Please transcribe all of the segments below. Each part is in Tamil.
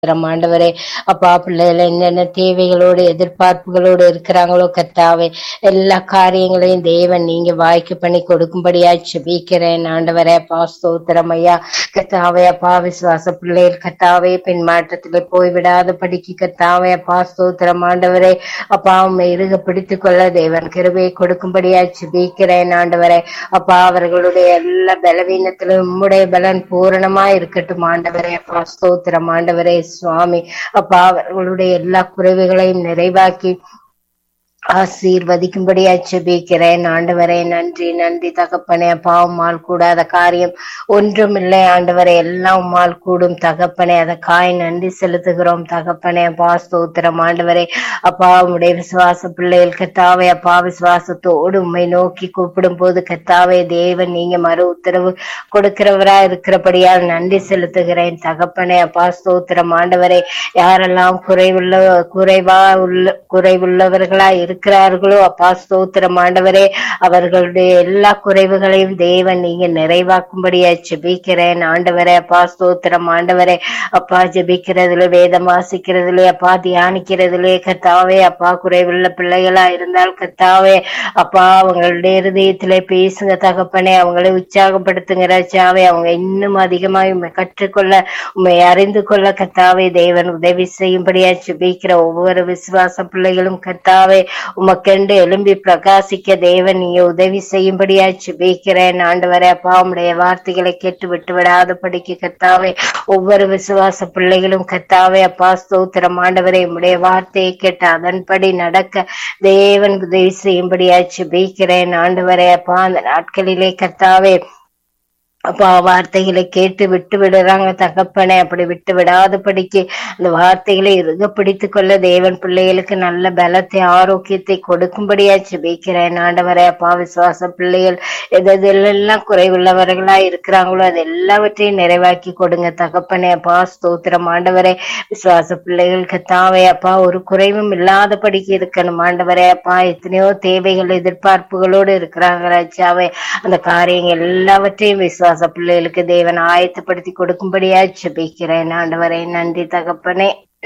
ஸ்தோத்திரம் ஆண்டவரே அப்பா பிள்ளைகள் என்னென்ன தேவைகளோடு எதிர்பார்ப்புகளோடு இருக்கிறாங்களோ கர்த்தாவே எல்லா காரியங்களையும் தேவன் நீங்க வாய்க்கு பண்ணி கொடுக்கும்படியா செபிக்கிறேன் ஆண்டவரே அப்பா ஸ்தோத்திரம் ஐயா கர்த்தாவே அப்பா விசுவாச பிள்ளைகள் கர்த்தாவே பின் மாற்றத்திலே போய்விடாத படிக்கு கர்த்தாவே அப்பா ஸ்தோத்திரம் ஆண்டவரே அப்பா உண்மை இருக பிடித்துக் கொள்ள தேவன் கிருபையை கொடுக்கும்படியா செபிக்கிறேன் ஆண்டவரே அப்பா அவர்களுடைய எல்லா பலவீனத்திலும் உம்முடைய பலன் பூரணமா இருக்கட்டும் ஆண்டவரே அப்பா ஸ்தோத்திரம் ஆண்டவரே சுவாமி அப்பா அவர்களுடைய எல்லா குறைவுகளையும் நிறைவாக்கி ஆசீர்வதிக்கும்படியா செபிக்கிறேன் ஆண்டவரே நன்றி நன்றி தகப்பனே அப்பா உம்மால் கூடாத காரியம் ஒன்றும் இல்லை ஆண்டவரே எல்லாம் உம்மால் கூடும் தகப்பனே அதற்காய் நன்றி செலுத்துகிறோம் தகப்பனே அப்பா ஸ்தோத்திரம் ஆண்டவரே அப்பா உம்முடைய விசுவாச பிள்ளைகள் கத்தாவே அப்பா விசுவாசத்தோடு உம்மை நோக்கி கூப்பிடும் போது கத்தாவே தேவன் நீங்க மறு உத்தரவு கொடுக்கிறவரா இருக்கிறபடியால் நன்றி செலுத்துகிறேன் தகப்பனே அப்பா ஸ்தோத்திரம் ஆண்டவரே யாரெல்லாம் குறைவுள்ள குறைவா உள்ள குறைவுள்ளவர்களா இருக்கிறார்களோ அப்பா ஸ்தோத்திரம் ஆண்டவரே அவர்களுடைய எல்லா குறைவுகளையும் தேவன் நீங்க நிறைவாக்கும்படியா ஜெபிக்கிறேன் ஆண்டவரே அப்பா ஸ்தோத்திரம் ஆண்டவரே அப்பா ஜெபிக்கிறதுல வேதம் வாசிக்கிறதுல அப்பா தியானிக்கிறதுலே கத்தாவே அப்பா குறைவுள்ள பிள்ளைகளா இருந்தால் கத்தாவே அப்பா அவங்களுடைய இருதயத்திலே பேசுங்க தகப்பனே அவங்களை உற்சாகப்படுத்துங்க ராஜாவே அவங்க இன்னும் அதிகமாக உண்மை கற்றுக்கொள்ள உண்மை அறிந்து கொள்ள கத்தாவே தேவன் உதவி செய்யும்படியா ஜெபிக்கிற ஒவ்வொரு விசுவாச பிள்ளைகளும் கத்தாவே உமக்கென்று எழும்பி பிரகாசிக்க தேவன் நீங்க உதவி செய்யும்படியா ஜெபிக்கிறேன் ஆண்டவரே அப்பா உம்முடைய வார்த்தைகளை கேட்டு விட்டு விடாத படிக்க கத்தாவே ஒவ்வொரு விசுவாச பிள்ளைகளும் கத்தாவே அப்பா ஸ்தோத்திரம் ஆண்டவரே உம்முடைய வார்த்தையை கேட்டு அதன்படி நடக்க தேவன் உதவி செய்யும்படியா ஜெபிக்கிறேன் ஆண்டவரே அப்பா அந்த நாட்களிலே கத்தாவே அப்பா வார்த்தைகளை கேட்டு விட்டு விடுறாங்க தகப்பனே அப்படி விட்டு விடாதபடிக்கு அந்த வார்த்தைகளை இறுக பிடித்துக் கொள்ள தேவன் பிள்ளைகளுக்கு நல்ல பலத்தை ஆரோக்கியத்தை கொடுக்கும்படியா ஜெபிக்கிறேன் ஆண்டவரே அப்பா விசுவாச பிள்ளைகள் எதெல்லாம் குறைவுள்ளவர்களா இருக்கிறாங்களோ அது எல்லாவற்றையும் நிறைவாக்கி கொடுங்க தகப்பனே அப்பா ஸ்தோத்திரம் ஆண்டவரே விசுவாச பிள்ளைகளுக்கு தாவே அப்பா ஒரு குறைவும் இல்லாதபடிக்கு இருக்கணும் ஆண்டவரே அப்பா எத்தனையோ தேவைகள் எதிர்பார்ப்புகளோடு இருக்கிறாங்க ராஜாவே அந்த காரியங்கள் எல்லாவற்றையும் விசுவாச பிள்ளைகளுக்கு தேவன் ஆயத்தப்படுத்தி கொடுக்கும்படியா ஜெபிக்கிறேன் ஆண்டவரே நன்றி தகப்பனே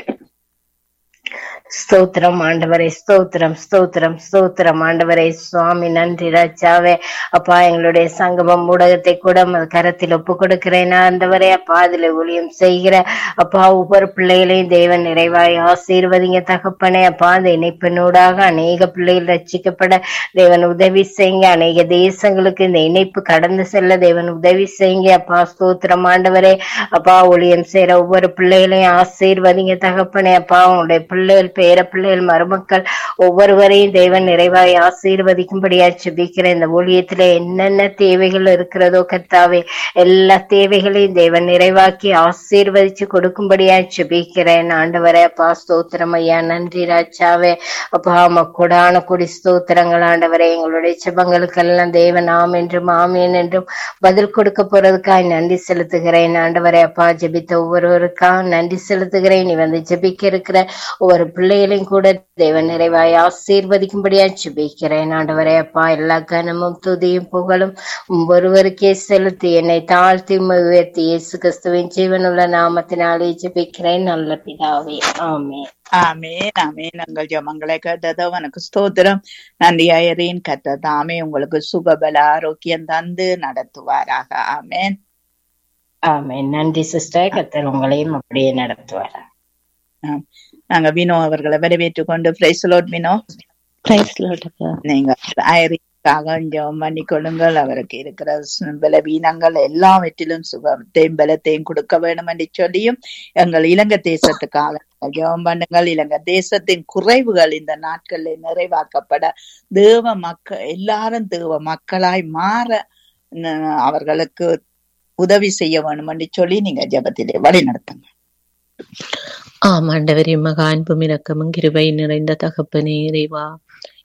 ஸ்தோத்திரம் ஆண்டவரே ஸ்தோத்திரம் ஸ்தோத்திரம் ஸ்தோத்திரம் ஆண்டவரே சுவாமி நன்றி ராஜாவே அப்பா எங்களுடைய சங்கமம் ஊடகத்தை கூட உமது கரத்தில் ஒப்பு கொடுக்கிறேன் ஆண்டவரே அப்பா அதுல ஊழியம் செய்கிற அப்பா ஒவ்வொரு பிள்ளைகளையும் தேவன் நிறைவாய் ஆசீர்வதிங்க தகப்பனே அப்பா அந்த இணைப்பினூடாக அநேக பிள்ளைகள் ரட்சிக்கப்பட தேவன் உதவி செய்யுங்க அநேக தேசங்களுக்கு இந்த இணைப்பு கடந்து செல்ல தேவன் உதவி செய்யுங்க அப்பா ஸ்தோத்திரம் ஆண்டவரே அப்பா ஊழியம் செய்யற ஒவ்வொரு பிள்ளைகளையும் ஆசீர்வதிங்க தகப்பனே அப்பா உங்களுடைய பிள்ளைகள் பேர பிள்ளைகள் மருமக்கள் ஒவ்வொருவரையும் தேவன் நிறைவாய் ஆசீர்வதிக்கும்படியா ஜெபிக்கிறேன் இந்த ஊழியத்துல என்னென்ன தேவைகள் இருக்கிறதோ கர்த்தாவே எல்லா தேவைகளையும் தேவன் நிறைவாக்கி ஆசீர்வதிச்சு கொடுக்கும்படியா ஜெபிக்கிறேன் ஆண்டவரே அப்பா ஸ்தோத்திரம் ஐயா நன்றி ராஜாவே அப்பா மக்கொடான கொடி ஸ்தோத்திரங்கள் ஆண்டவரே எங்களுடைய செபங்களுக்கெல்லாம் தேவன் ஆம் என்றும் ஆமேன் என்றும் பதில் கொடுக்க போறதுக்காக நன்றி செலுத்துகிறேன் ஆண்டவரே அப்பா ஜெபித்த ஒவ்வொருவருக்காக நன்றி செலுத்துகிறேன் நீ வந்து ஜெபிக்க இருக்கிற ஒவ்வொரு பிள்ளைகளையும் கூட தேவன் நிறைவாய் ஆசீர்வதிக்கும்படியா ஜெபிக்கிறேன் ஆண்டவரே அப்பா எல்லா கனமும் துதியும் புகழும் உம் ஒருவருக்கே செலுத்தி என்னை தாழ்த்தி உம்மை உயர்த்தி இயேசு கிறிஸ்துவின் ஜீவனுள்ள நாமத்தினாலே ஜெபிக்கிறேன் நல்ல பிதாவே ஆமே ஆமேன் ஆமேன் உங்கள் ஜமங்களை கேட்டதோ உனக்கு ஸ்தோத்திரம் நன்றி ஐயரின் கத்த தாமே உங்களுக்கு சுகபல ஆரோக்கியம் தந்து நடத்துவாராக ஆமேன் ஆமே நன்றி சிஸ்டர் கத்தர் உங்களையும் அப்படியே நடத்துவார் நாங்க வினோ அவர்களை வரவேற்றுக் கொண்டு பிரைஸ்லோட் வினோ நீங்க ஐயரிக்காக ஜெபம் பண்ணி கொள்ளுங்கள் அவருக்கு இருக்கிற பலவீனங்கள் எல்லாவற்றிலும் சுகத்தையும் பலத்தையும் கொடுக்க வேண்டும் என்று சொல்லியும் எங்கள் இலங்கை தேசத்துக்காக ஜெபம் பண்ணுங்கள் இலங்கை தேசத்தின் குறைவுகள் இந்த நாட்களில் நிறைவாக்கப்பட தேவ மக்கள் எல்லாரும் தேவ மக்களாய் மாற அவர்களுக்கு உதவி செய்ய வேணும் என்று சொல்லி நீங்க ஜபத்திலே வழி நடத்துங்க ஆம் ஆண்டவரே மகா அன்பும் இரக்கமும் கிருபை நிறைந்த தகப்பனே இறைவா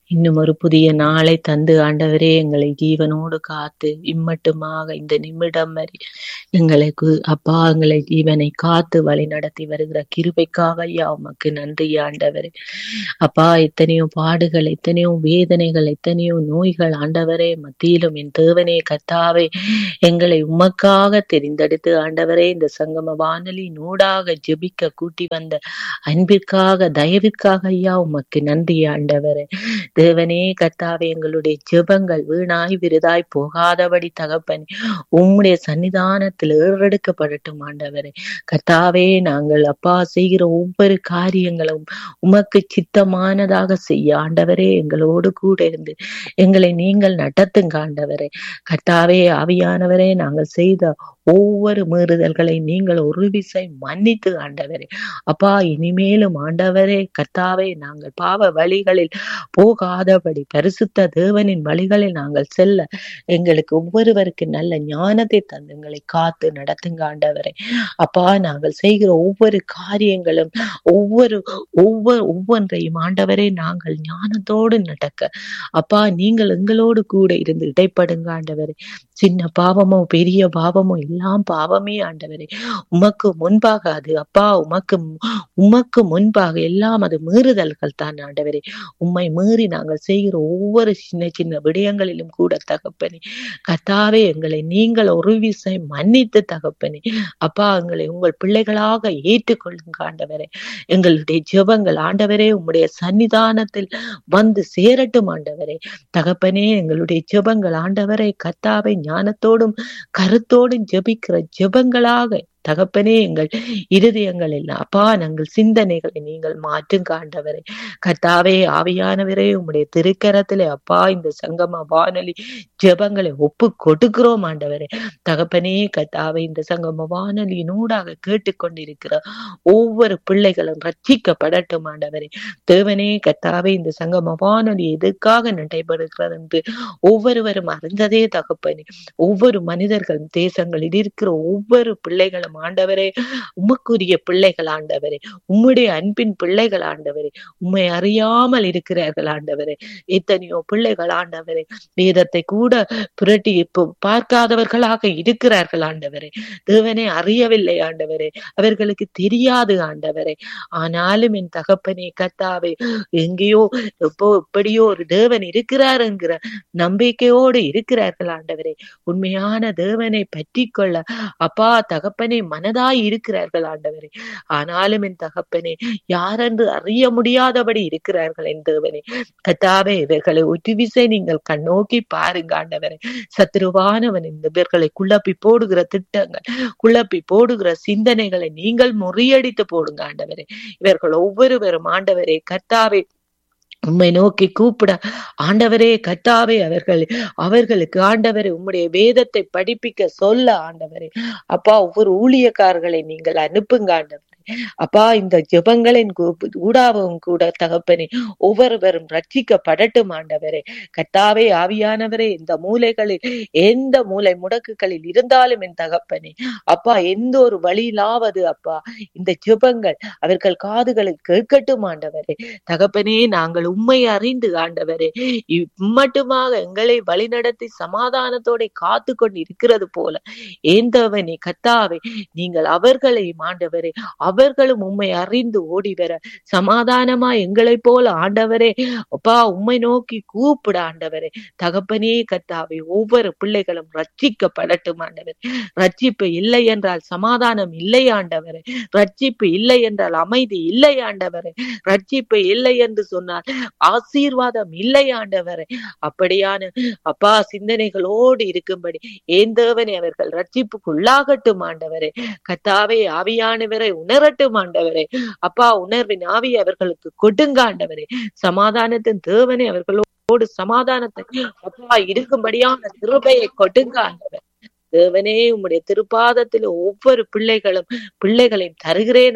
இன்னும் ஒரு புதிய நாளை தந்து ஆண்டவரே எங்களை ஜீவனோடு காத்து இம்மட்டுமாக இந்த நிமிடம் வரை எங்களுக்கு அப்பா எங்களை ஜீவனை காத்து வழி நடத்தி வருகிற கிருபைக்காக ஐயா உமக்கு நன்றி ஆண்டவரே அப்பா எத்தனையோ பாடுகள் எத்தனையோ வேதனைகள் எத்தனையோ நோய்கள் ஆண்டவரே மத்தியிலும் என் தேவனே கத்தாவே எங்களை உமக்காக தெரிந்தெடுத்து ஆண்டவரே இந்த சங்கம வானொலி நூடாக ஜெபிக்க கூட்டி வந்த அன்பிற்காக தயவிற்காக ஐயா உமக்கு நன்றி ஆண்டவரே தேவனே கத்தாவே எங்களுடைய ஜெபங்கள் வீணாய் விருதாய் போகாதபடி தகப்பனே உம்முடைய சன்னிதானத்தில் ஏறெடுக்கப்படட்டும் ஆண்டவரே கத்தாவே நாங்கள் அப்பா செய்கிற ஒவ்வொரு காரியங்களும் உமக்கு சித்தமானதாக செய்ய ஆண்டவரே எங்களோடு கூட இருந்து எங்களை நீங்கள் நடத்துங்க ஆண்டவரே கத்தாவே ஆவியானவரே நாங்கள் செய்த ஒவ்வொரு மீறுதல்களை நீங்கள் ஒரு விசை மன்னித்து ஆண்டவரே அப்பா இனிமேலும் ஆண்டவரே கத்தாவே நாங்கள் பாவ வழிகளில் போகாதபடி பரிசுத்த தேவனின் வழிகளில் நாங்கள் செல்ல எங்களுக்கு ஒவ்வொருவருக்கு நல்ல ஞானத்தை தந்து எங்களை காத்து நடத்துங்க ஆண்டவரே அப்பா நாங்கள் செய்கிற ஒவ்வொரு காரியங்களும் ஒவ்வொரு ஒவ்வொரு ஒவ்வொன்றையும் ஆண்டவரே நாங்கள் ஞானத்தோடு நடக்க அப்பா நீங்கள் எங்களோடு கூட இருந்து இடைப்படுங்க ஆண்டவரே சின்ன பாவமோ பெரிய பாவமோ எல்லாம் பாவமே ஆண்டவரே உமக்கு முன்பாக அது அப்பா உமக்கு உமக்கு முன்பாக எல்லாம் அது மீறுதல்கள் தான் ஆண்டவரே உம்மை மீறி நாங்கள் செய்கிற ஒவ்வொரு சின்ன சின்ன விடயங்களிலும் கூட தகப்பனே கத்தாவே எங்களை நீங்கள் ஒரு விசை மன்னித்து தகப்பனே அப்பா எங்களை உங்கள் பிள்ளைகளாக ஏற்றுக்கொள்ளுங்க ஆண்டவரே எங்களுடைய ஜெபங்கள் ஆண்டவரே உம்முடைய சன்னிதானத்தில் வந்து சேரட்டும் ஆண்டவரே தகப்பனே எங்களுடைய ஜெபங்கள் ஆண்டவரை கத்தாவை ஞானத்தோடும் கருத்தோடும் ஜெபிக்கிற ஜெபங்களாக தகப்பனே எங்கள் இருதயங்கள் எல்லாம் அப்பா நாங்கள் சிந்தனைகளை நீங்கள் மாற்றுங்க ஆண்டவரே கத்தாவே ஆவியானவரே உம்முடைய திருக்கரத்திலே அப்பா இந்த சங்கம வானொலி ஜெபங்களை ஒப்பு கொடுக்கிறோம் ஆண்டவரே தகப்பனே கத்தாவே இந்த சங்கம வானொலியினூடாக கேட்டுக்கொண்டிருக்கிற ஒவ்வொரு பிள்ளைகளும் ரட்சிக்கப்படட்டும் ஆண்டவரே தேவனே கத்தாவே இந்த சங்கம வானொலி எதற்காக நடைபெறுகிறது என்று ஒவ்வொருவரும் அறிந்ததே தகப்பனே ஒவ்வொரு மனிதர்களும் தேசங்களில் இருக்கிற ஒவ்வொரு பிள்ளைகளும் ஆண்டவரே உமக்குரிய பிள்ளைகள் ஆண்டவரே உம்முடைய அன்பின் பிள்ளைகள் ஆண்டவரே உம்மை அறியாமல் இருக்கிறார்கள் ஆண்டவரே எத்தனையோ பிள்ளைகள் ஆண்டவரே வேதத்தை கூட புரட்டி இப்போ பார்க்காதவர்களாக இருக்கிறார்கள் ஆண்டவரே தேவனே அறியவில்லை ஆண்டவரே அவர்களுக்கு தெரியாது ஆண்டவரே ஆனாலும் என் தகப்பனே கத்தாவே எங்கேயோ எப்போ எப்படியோ ஒரு தேவன் இருக்கிறார் என்கிற நம்பிக்கையோடு இருக்கிறார்கள் ஆண்டவரே உண்மையான தேவனை பற்றி கொள்ள அப்பா தகப்பனே மனதாய் இருக்கிறார்கள் ஆண்டவரே ஆனாலும் என் தகப்பனே யாரென்று அறிய முடியாதபடி இருக்கிறார்கள் என் தேவனே கத்தாவே இவர்களை ஒரு விசை நீங்கள் கண்ணோக்கி பாருங்க ஆண்டவரே சத்ருவானவன் இந்த இவர்களை குழப்பி போடுகிற திட்டங்கள் குழப்பி போடுகிற சிந்தனைகளை நீங்கள் முறியடித்து போடுங்க ஆண்டவரே இவர்கள் ஒவ்வொருவரும் ஆண்டவரே கத்தாவே உம்மை நோக்கி கூப்பிட ஆண்டவரே கத்தாவே அவர்கள் அவர்களுக்கு ஆண்டவரே உம்முடைய வேதத்தை படிப்பிக்க சொல்ல ஆண்டவரே அப்பா ஒவ்வொரு ஊழியக்காரர்களை நீங்கள் அனுப்புங்க ஆண்டவரே அப்பா இந்த ஜெபங்களின் ஊடாகவும் கூட தகப்பனே ஒவ்வொருவரும் ரட்சிக்கப்படட்டும் ஆண்டவரே கத்தாவே ஆவியானவரே இந்த மூலைகளில் எந்த மூலை முடக்குகளில் இருந்தாலும் என் தகப்பனே அப்பா எந்த ஒரு வழியிலாவது அப்பா இந்த ஜெபங்கள் அவர்கள் காதுகளில் கேட்கட்டும் ஆண்டவரே தகப்பனே நாங்கள் உண்மை அறிந்து ஆண்டவரே இம்மட்டுமாக எங்களை வழிநடத்தி சமாதானத்தோட காத்து கொண்டு இருக்கிறது போல ஏந்தவனே கத்தாவே நீங்கள் அவர்களையும் ஆண்டவரே அவர்களும் உண்மை அறிந்து ஓடி வர சமாதானமா எங்களை போல ஆண்டவரே அப்பா உண்மை நோக்கி கூப்பிட ஆண்டவரே தகப்பனே கத்தாவே ஒவ்வொரு பிள்ளைகளும் ரட்சிக்கப்படட்டும் ஆண்டவரே ரட்சிப்பு இல்லை என்றால் சமாதானம் இல்லை ஆண்டவரே ரட்சிப்பு இல்லை என்றால் அமைதி இல்லை ஆண்டவரே ரட்சிப்பு இல்லை என்று சொன்னால் ஆசீர்வாதம் இல்லை ஆண்டவரே அப்படியான அப்பா சிந்தனைகளோடு இருக்கும்படி ஏந்தவனை அவர்கள் ரட்சிப்புக்குள்ளாகட்டும் ஆண்டவரே கத்தாவே ஆவியானவரை உணரட்டும் ஆண்டவரே அப்பா உணர்வின் ஆவி அவர்களுக்கு கொடுங்க ஆண்டவரே சமாதானத்தின் தேவனை அவர்களோடு சமாதானத்தை அப்பா இருக்கும்படியான திருபையை கொடுங்க ஆண்டவர் தேவனே உம்முடைய திருப்பாதத்தில் ஒவ்வொரு பிள்ளைகளும் பிள்ளைகளையும் தருகிறேன் ஆண்டு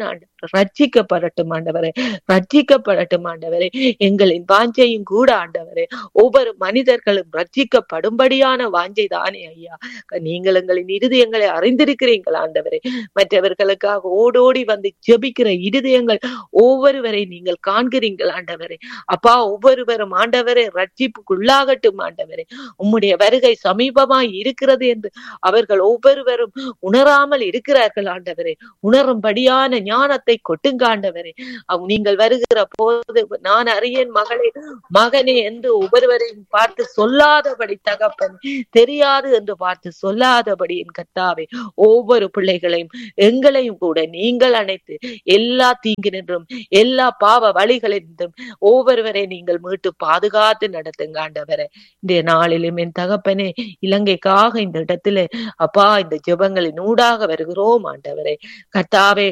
ரட்சிக்கப்படட்டும் ஆண்டவரே ரட்சிக்கப்படட்டும் ஆண்டவரே எங்களின் வாஞ்சையும் கூட ஆண்டவரே ஒவ்வொரு மனிதர்களும் ரட்சிக்கப்படும்படியான வாஞ்சை தானே ஐயா நீங்கள் எங்களின் இருதயங்களை அறிந்திருக்கிறீர்கள் ஆண்டவரே மற்றவர்களுக்காக ஓடோடி வந்து ஜெபிக்கிற இருதயங்கள் ஒவ்வொருவரை நீங்கள் காண்கிறீர்கள் ஆண்டவரே அப்பா ஒவ்வொருவரும் ஆண்டவரே ரட்சிப்புக்குள்ளாகட்டும் ஆண்டவரே உம்முடைய வருகை சமீபமாய் இருக்கிறது என்று அவர்கள் ஒவ்வொருவரும் உணராமல் இருக்கிறார்கள் ஆண்டவரே உணரும்படியான ஞானத்தை கொட்டுங்க ஆண்டவரே அவ் நீங்கள் வருகிற போது நான் அறியேன் மகளே மகனே என்று ஒவ்வொருவரையும் பார்த்து சொல்லாதபடி தகப்பன் தெரியாது என்று பார்த்து சொல்லாதபடி என் கத்தாவே ஒவ்வொரு பிள்ளைகளையும் எங்களையும் கூட நீங்கள் அணைத்து எல்லா தீங்கினின்றும் எல்லா பாவ வழிகளின்றும் ஒவ்வொருவரை நீங்கள் மீட்டு பாதுகாத்து நடத்துங்க ஆண்டவரே இந்த நாளிலும் என் தகப்பனே இலங்கைக்காக இந்த இடத்துல அப்பா இந்த ஜெபங்களின் ஊடாக வருகிறோம் ஆண்டவரே கர்த்தாவே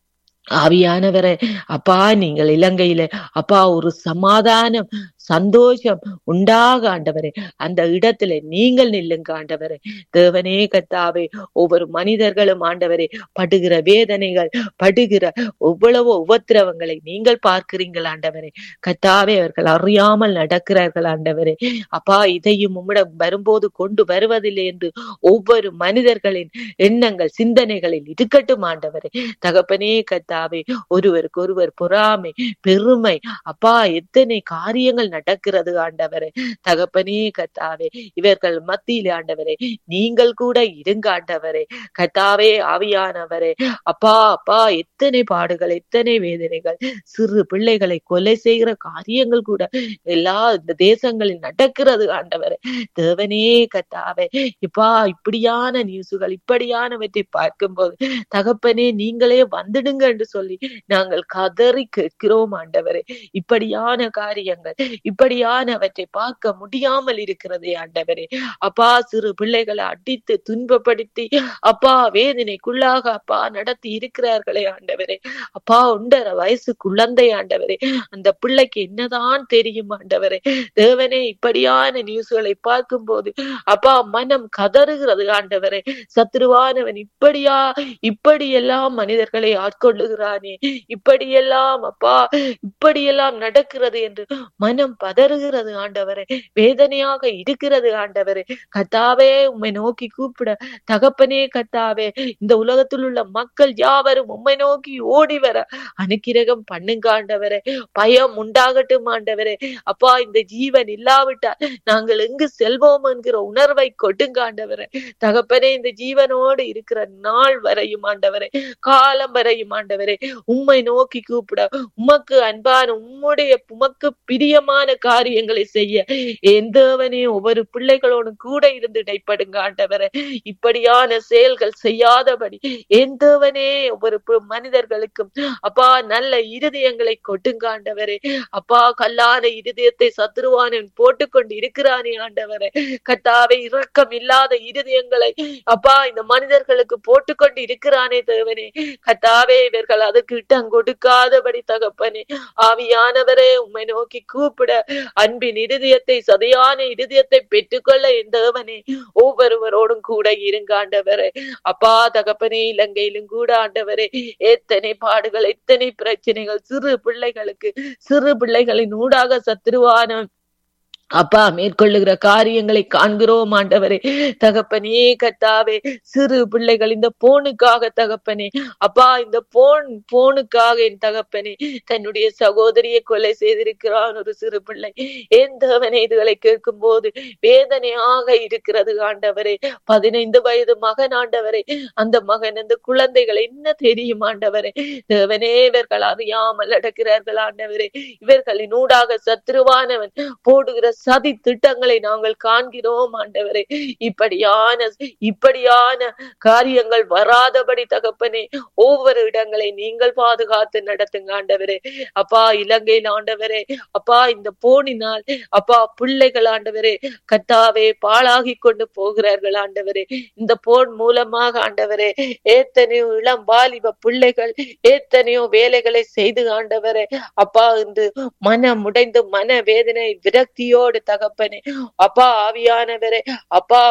ஆவியானவரே அப்பா நீங்கள் இலங்கையில அப்பா ஒரு சமாதானம் சந்தோஷம் உண்டாக ஆண்டவரே அந்த இடத்துல நீங்கள் நில்லுங்க ஆண்டவரே தேவனே கத்தாவே ஒவ்வொரு மனிதர்களும் ஆண்டவரே படுகிற வேதனைகள் படுகிற எவ்வளவோ உபத்திரவங்களை நீங்கள் பார்க்கிறீங்கள் ஆண்டவரே கத்தாவே அவர்கள் அறியாமல் நடக்கிறார்கள் ஆண்டவரே அப்பா இதையும் உம்மிடம் வரும்போது கொண்டு வருவதில்லை என்று ஒவ்வொரு மனிதர்களின் எண்ணங்கள் சிந்தனைகளில் இருக்கட்டும் ஆண்டவரே தகப்பனே கத்தாவே ஒருவருக்கு ஒருவர் பொறாமை பெருமை அப்பா எத்தனை காரியங்கள் நடக்கிறது ஆண்டவரே தகப்பனே கத்தாவே இவர்கள் மத்தியிலே ஆண்டவரே நீங்கள் கூட இருங்க ஆண்டவரே கத்தாவே ஆவியானவரே அப்பா அப்பா எத்தனை பாடுகள் எத்தனை வேதனைகள் சிறு பிள்ளைகளை கொலை செய்கிற காரியங்கள் கூட எல்லா இந்த தேசங்களில் நடக்கிறது ஆண்டவரே தேவனே கத்தாவே இப்பா இப்படியான நியூஸுகள் இப்படியானவற்றை பார்க்கும்போது தகப்பனே நீங்களே வந்துடுங்க என்று சொல்லி நாங்கள் கதறி கேட்கிறோம் ஆண்டவரே இப்படியான காரியங்கள் இப்படியானவற்றை பார்க்க முடியாமல் இருக்கிறதே ஆண்டவரே அப்பா சிறு பிள்ளைகளை அடித்து துன்பப்படுத்தி அப்பா வேதனைக்குள்ளாக அப்பா நடத்தி இருக்கிறார்களே ஆண்டவரே அப்பா ஒன்றரை வயசு குழந்தை ஆண்டவரே அந்த பிள்ளைக்கு என்னதான் தெரியும் ஆண்டவரே தேவனே இப்படியான நியூஸ்களை பார்க்கும்போது அப்பா மனம் கதறுகிறது ஆண்டவரே சத்ருவானவன் இப்படியா இப்படியெல்லாம் மனிதர்களை ஆட்கொள்ளுகிறானே இப்படியெல்லாம் அப்பா இப்படியெல்லாம் நடக்கிறது என்று மனம் பதறுகிறது ஆண்டவரே வேதனையாக இருக்கிறது ஆண்டவரே கத்தாவே உம்மை நோக்கி கூப்பிட தகப்பனே கத்தாவே இந்த உலகத்தில் உள்ள மக்கள் யாவரும் உம்மை நோக்கி ஓடி வர அனுக்கிரகம் பண்ணுங்க ஆண்டவரே பயம் உண்டாகட்டும் ஆண்டவரே அப்பா இந்த ஜீவன் இல்லாவிட்டால் நாங்கள் எங்கு செல்வோம் என்கிற உணர்வை கொட்டுங்க ஆண்டவரே தகப்பனே இந்த ஜீவனோடு இருக்கிற நாள் வரையும் ஆண்டவரே காலம் வரையும் ஆண்டவரே உம்மை நோக்கி கூப்பிட உமக்கு அன்பான உம்முடைய உமக்கு பிரியமான காரியங்களை செய்ய எந்தவனே ஒவ்வொரு பிள்ளைகளோடு கூட இருந்து இடைப்படுங்க ஆண்டவரே இப்படியான செயல்கள் செய்யாதபடி எந்தவனே ஒவ்வொரு பு- மனிதர்களுக்கும் அப்பா நல்ல இருதயங்களை கொட்டுங்க ஆண்டவரே அப்பா கல்லான இருதயத்தை சத்துருவானன் போட்டுக்கொண்டு இருக்கிறானே ஆண்டவரே கத்தாவை இரக்கம் இல்லாத இருதயங்களை அப்பா இந்த மனிதர்களுக்கு போட்டுக்கொண்டு இருக்கிறானே தேவனே கத்தாவே இவர்கள் அதுக்கு இட்டம் கொடுக்காதபடி தகப்பனே ஆவியானவரே உம்மை நோக்கி கூப்பிட அன்பின் இருதயத்தை சதையான இருதயத்தை பெற்றுக்கொள்ள என் தேவனே ஒவ்வொருவரோடும் கூட இருங்க ஆண்டவரே அப்பா தகப்பனே இலங்கையிலும் கூட ஆண்டவரே எத்தனை பாடுகள் எத்தனை பிரச்சனைகள் சிறு பிள்ளைகளுக்கு சிறு பிள்ளைகளின் ஊடாக சத்துருவான அப்பா மேற்கொள்ளுகிற காரியங்களை காண்கிறோம் ஆண்டவரே தகப்பனே கத்தாவே சிறு பிள்ளைகள் இந்த போனுக்காக தகப்பனே அப்பா இந்த போன் போனுக்காக என் தகப்பனே தன்னுடைய சகோதரியை கொலை செய்திருக்கிறான் ஒரு சிறு பிள்ளை எந்தவனை இதுகளை கேட்கும் போது வேதனையாக இருக்கிறது ஆண்டவரே பதினைந்து வயது மகன் ஆண்டவரே அந்த மகன் அந்த குழந்தைகள் என்ன தெரியும் ஆண்டவரே தேவனே இவர்கள் அறியாமல் நடக்கிறார்கள் ஆண்டவரே இவர்களின் ஊடாக சத்ருவானவன் போடுகிற சதி திட்டங்களை நாங்கள் காண்கிறோம் ஆண்டவரே இப்படியான இப்படியான காரியங்கள் வராதபடி தகப்பனே ஒவ்வொரு இடங்களை நீங்கள் பாதுகாத்து நடத்துங்க ஆண்டவரே அப்பா இலங்கையில் ஆண்டவரே அப்பா இந்த போனினால் அப்பா பிள்ளைகள் ஆண்டவரே கத்தாவே பாழாகி கொண்டு போகிறார்கள் ஆண்டவரே இந்த போன் மூலமாக ஆண்டவரே எத்தனையோ இளம் வாலிப பிள்ளைகள் எத்தனையோ வேலைகளை செய்து ஆண்டவரே அப்பா இன்று மனம் உடைந்து மன வேதனை விரக்தியோடு தகப்பனே அப்பா ஆவியானவரே அப்பா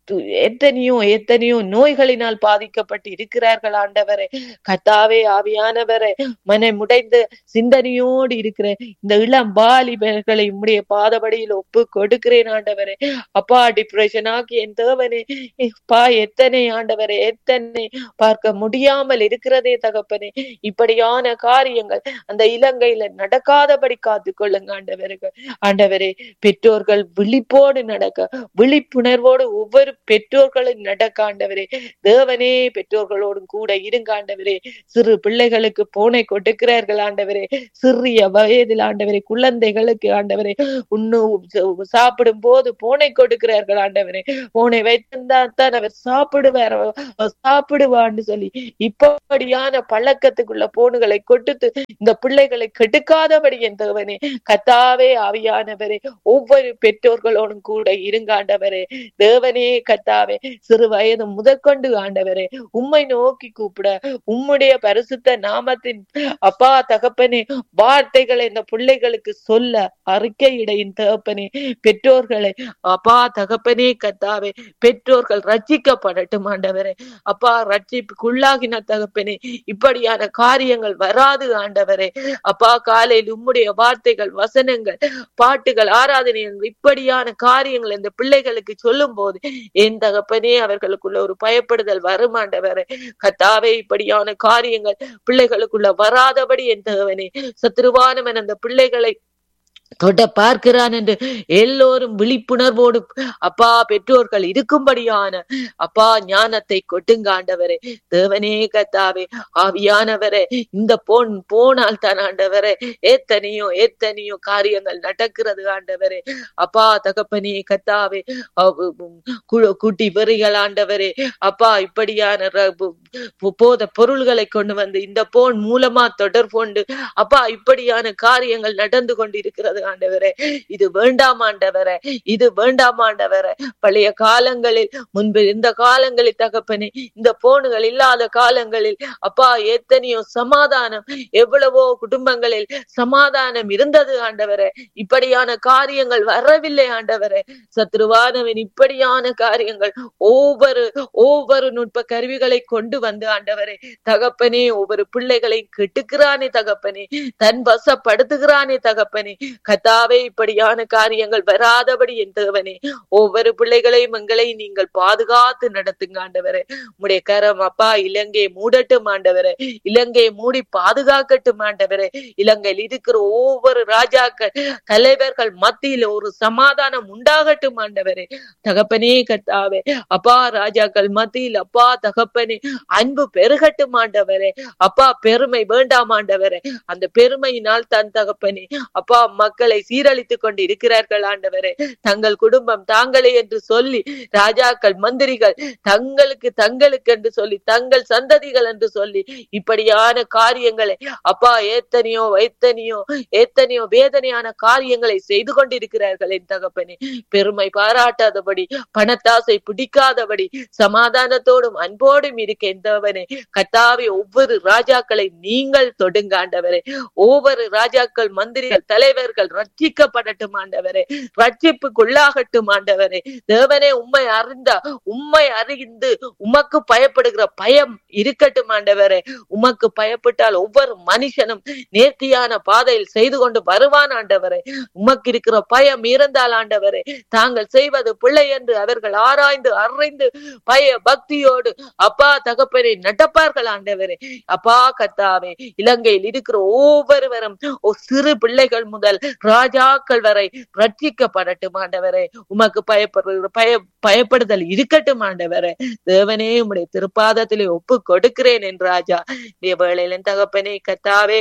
து- எத்தனையோ எத்தனையோ நோய்களினால் பாதிக்கப்பட்டு இருக்கிறார்கள் ஆண்டவரே கத்தாவே ஆவியானவரே மனமுடைந்த சிந்தனையோடு இருக்கிற இந்த இளம் வாலிபர்களை உம்முடைய பாதபடியில் ஒப்பு கொடுக்கிறேன் ஆண்டவரே அப்பா டிப்ரெஷன் ஆக்கி என் தேவனே பா எத்தனை ஆண்டவரே எத்தனை பார்க்க முடியாமல் இருக்கிறதே தகப்பனே இப்படியான காரியங்கள் அந்த இலங்கையில நடக்காதபடி காத்து கொள்ளுங்க ஆண்டவர்கள் ஆண்டவரே பெற்றோர்கள் விழிப்போடு நடக்க விழிப்புணர்வோடு ஒவ்வொரு பெற்றோர்களும் நடக்க ஆண்டவரே தேவனே பெற்றோர்களோடும் கூட இருங்க ஆண்டவரே சிறு பிள்ளைகளுக்கு போனை கொடுக்கிறார்கள் ஆண்டவரே சிறிய வயதில் ஆண்டவரே குழந்தைகளுக்கு ஆண்டவரே உண்ணு சாப்பிடும் போது போனை கொடுக்கிறார்கள் ஆண்டவரே போனை வைத்திருந்தா தான் அவர் சாப்பிடுவார் அவர் சாப்பிடுவான்னு சொல்லி இப்படியான பழக்கத்துக்குள்ள போனுகளை கொடுத்து இந்த பிள்ளைகளை கெடுக்காதபடி என் தேவனே கத்தாவே ஆவியானவரே ஒவ்வொரு பெற்றோர்களோடும் கூட இருங்க ஆண்டவரே தேவனே கத்தாவே சிறு வயது முதற்கொண்டு ஆண்டவரே உம்மை நோக்கி கூப்பிட உம்முடைய பரிசுத்த நாமத்தின் அப்பா தகப்பனே வார்த்தைகளை இந்த பிள்ளைகளுக்கு சொல்ல அறிக்கையிடையின் தகப்பனே பெற்றோர்களை அப்பா தகப்பனே கத்தாவே பெற்றோர்கள் ரட்சிக்கப்படட்டும் ஆண்டவரே அப்பா ரட்சிப்புக்குள்ளாகின தகப்பனே இப்படியான காரியங்கள் வராது ஆண்டவரே அப்பா காலையில் உம்முடைய வார்த்தைகள் வசனங்கள் பாட்டுகள் ஆராதனைகள் இப்படியான காரியங்கள் இந்த பிள்ளைகளுக்கு சொல்லும் போது என் தகப்பனே அவர்களுக்குள்ள ஒரு பயப்படுதல் வரும் ஆண்டவரே கத்தாவே இப்படியான காரியங்கள் பிள்ளைகளுக்குள்ள வராதபடி என் தகவனே சத்ருவானவன் அந்த பிள்ளைகளை தொட்ட பார்க்கிறான் என்று எல்லோரும் விழிப்புணர்வோடு அப்பா பெற்றோர்கள் இருக்கும்படியான அப்பா ஞானத்தை கொட்டுங்க ஆண்டவரே தேவனே கத்தாவே ஆவியானவரே இந்த போன் போனால் தான் ஆண்டவரே எத்தனையோ எத்தனையோ காரியங்கள் நடக்கிறது ஆண்டவரே அப்பா தகப்பனே கத்தாவே அவ்- கு- குட்டி வெறிகள் ஆண்டவரே அப்பா இப்படியான ர- பு- போத பொருள்களை கொண்டு வந்து இந்த போன் மூலமா தொடர்பு கொண்டு அப்பா இப்படியான காரியங்கள் நடந்து கொண்டிருக்கிறது ஆண்டவரே இது வேண்டாம் ஆண்டவரே இது வேண்டாம் ஆண்டவரே பழைய காலங்களில் முன்பு இந்த காலங்களில் தகப்பனே இந்த போன்கள் இல்லாத காலங்களில் அப்பா எத்தனையோ சமாதானம் எவ்வளவோ குடும்பங்களில் சமாதானம் இருந்தது ஆண்டவரே இப்படியான காரியங்கள் வரவில்லை ஆண்டவரே சத்ருவானவன் இப்படியான காரியங்கள் ஒவ்வொரு ஒவ்வொரு நுட்ப கருவிகளை கொண்டு வந்து ஆண்டவரே தகப்பனே ஒவ்வொரு பிள்ளைகளை கெட்டுக்கிறானே தகப்பனே தன் வசப்படுத்துகிறானே தகப்பனே கத்தாவே இப்படியான காரியங்கள் வராதபடி என் தேவனே ஒவ்வொரு பிள்ளைகளையும் எங்களை நீங்கள் பாதுகாத்து நடத்துங்க ஆண்டவரே உம்முடைய கரம் அப்பா இலங்கையை மூடட்டும் ஆண்டவரே இலங்கையை மூடி பாதுகாக்கட்டும் ஆண்டவரே இலங்கையில் இருக்கிற ஒவ்வொரு ராஜாக்கள் தலைவர்கள் மத்தியில ஒரு சமாதானம் உண்டாகட்டும் ஆண்டவரே தகப்பனே கத்தாவே அப்பா ராஜாக்கள் மத்தியில் அப்பா தகப்பனே அன்பு பெருகட்டும் ஆண்டவரே அப்பா பெருமை வேண்டாம் ஆண்டவரே அந்த பெருமையினால் தன் தகப்பனே அப்பா மக்களை சீரழித்துக் கொண்டு இருக்கிறார்கள் ஆண்டவரே தங்கள் குடும்பம் தாங்களே என்று சொல்லி ராஜாக்கள் மந்திரிகள் தங்களுக்கு தங்களுக்கு என்று சொல்லி தங்கள் சந்ததிகள் என்று சொல்லி இப்படியான காரியங்களை அப்பா எத்தனையோ எத்தனையோ எத்தனையோ வேதனையான காரியங்களை செய்து கொண்டிருக்கிறார்கள் என் தகப்பனே பெருமை பாராட்டாதபடி பணத்தாசை பிடிக்காதபடி சமாதானத்தோடும் அன்போடும் இருக்க எந்தவனே கத்தாவே ஒவ்வொரு ராஜாக்களை நீங்கள் தொடுங்க ஆண்டவரே ஒவ்வொரு ராஜாக்கள் மந்திரிகள் தலைவர்கள் ரட்சிக்கப்படட்டும் ஆண்டவரே ரட்சிப்புக்குள்ளாகட்டும் ஆண்டவரே தேவனே உம்மை அறிந்த உம்மை அறிந்து உமக்கு பயப்படுகிற பயம் இருக்கட்டும் ஆண்டவரே உமக்கு பயப்பட்டால் ஒவ்வொரு மனுஷனும் நேர்த்தியான பாதையில் செய்து கொண்டு வருவான் ஆண்டவரே உமக்கு இருக்கிற பயம் இருந்தால் ஆண்டவரே தாங்கள் செய்வது பிள்ளை என்று அவர்கள் ஆராய்ந்து அறிந்து பய பக்தியோடு அப்பா தகப்பனை நடப்பார்கள் ஆண்டவரே அப்பா கத்தாவே இலங்கையில் இருக்கிற ஒவ்வொருவரும் ஒரு சிறு பிள்ளைகள் முதல் ராஜாக்கள் வரை ரட்சிக்கப்படட்டும் ஆண்டவரே உமக்கு பயப்படுகிற பய பயப்படுதல் இருக்கட்டும் ஆண்டவரே தேவனே உம்முடைய திருப்பாதத்திலே ஒப்பு கொடுக்கிறேன் என் ராஜா இந்த வேளையில தகப்பனே கத்தாவே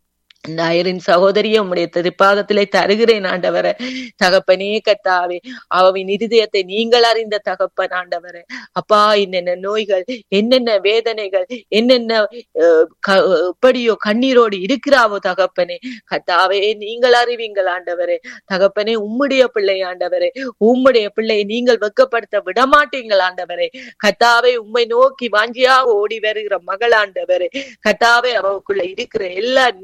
நாயரின் சகோதரியை உம்முடைய திருப்பாதத்திலே தருகிறேன் ஆண்டவரே தகப்பனே கத்தாவே அவவின் இருதயத்தை நீங்கள் அறிந்த தகப்பன் ஆண்டவரே அப்பா என்னென்ன நோய்கள் என்னென்ன வேதனைகள் என்னென்ன அஹ், க- எப்படியோ கண்ணீரோடு இருக்கிறாவோ தகப்பனே கத்தாவே நீங்கள் அறிவீங்கள் ஆண்டவரே தகப்பனே உம்முடைய பிள்ளை ஆண்டவரே உம்முடைய பிள்ளையை நீங்கள் வெக்கப்படுத்த விடமாட்டீங்கள் ஆண்டவரே கத்தாவே உம்மை நோக்கி வாஞ்சியாக ஓடி வருகிற மகள் ஆண்டவரே கத்தாவே அவளுக்குள்ள இருக்கிற எல்லா நோய்கள்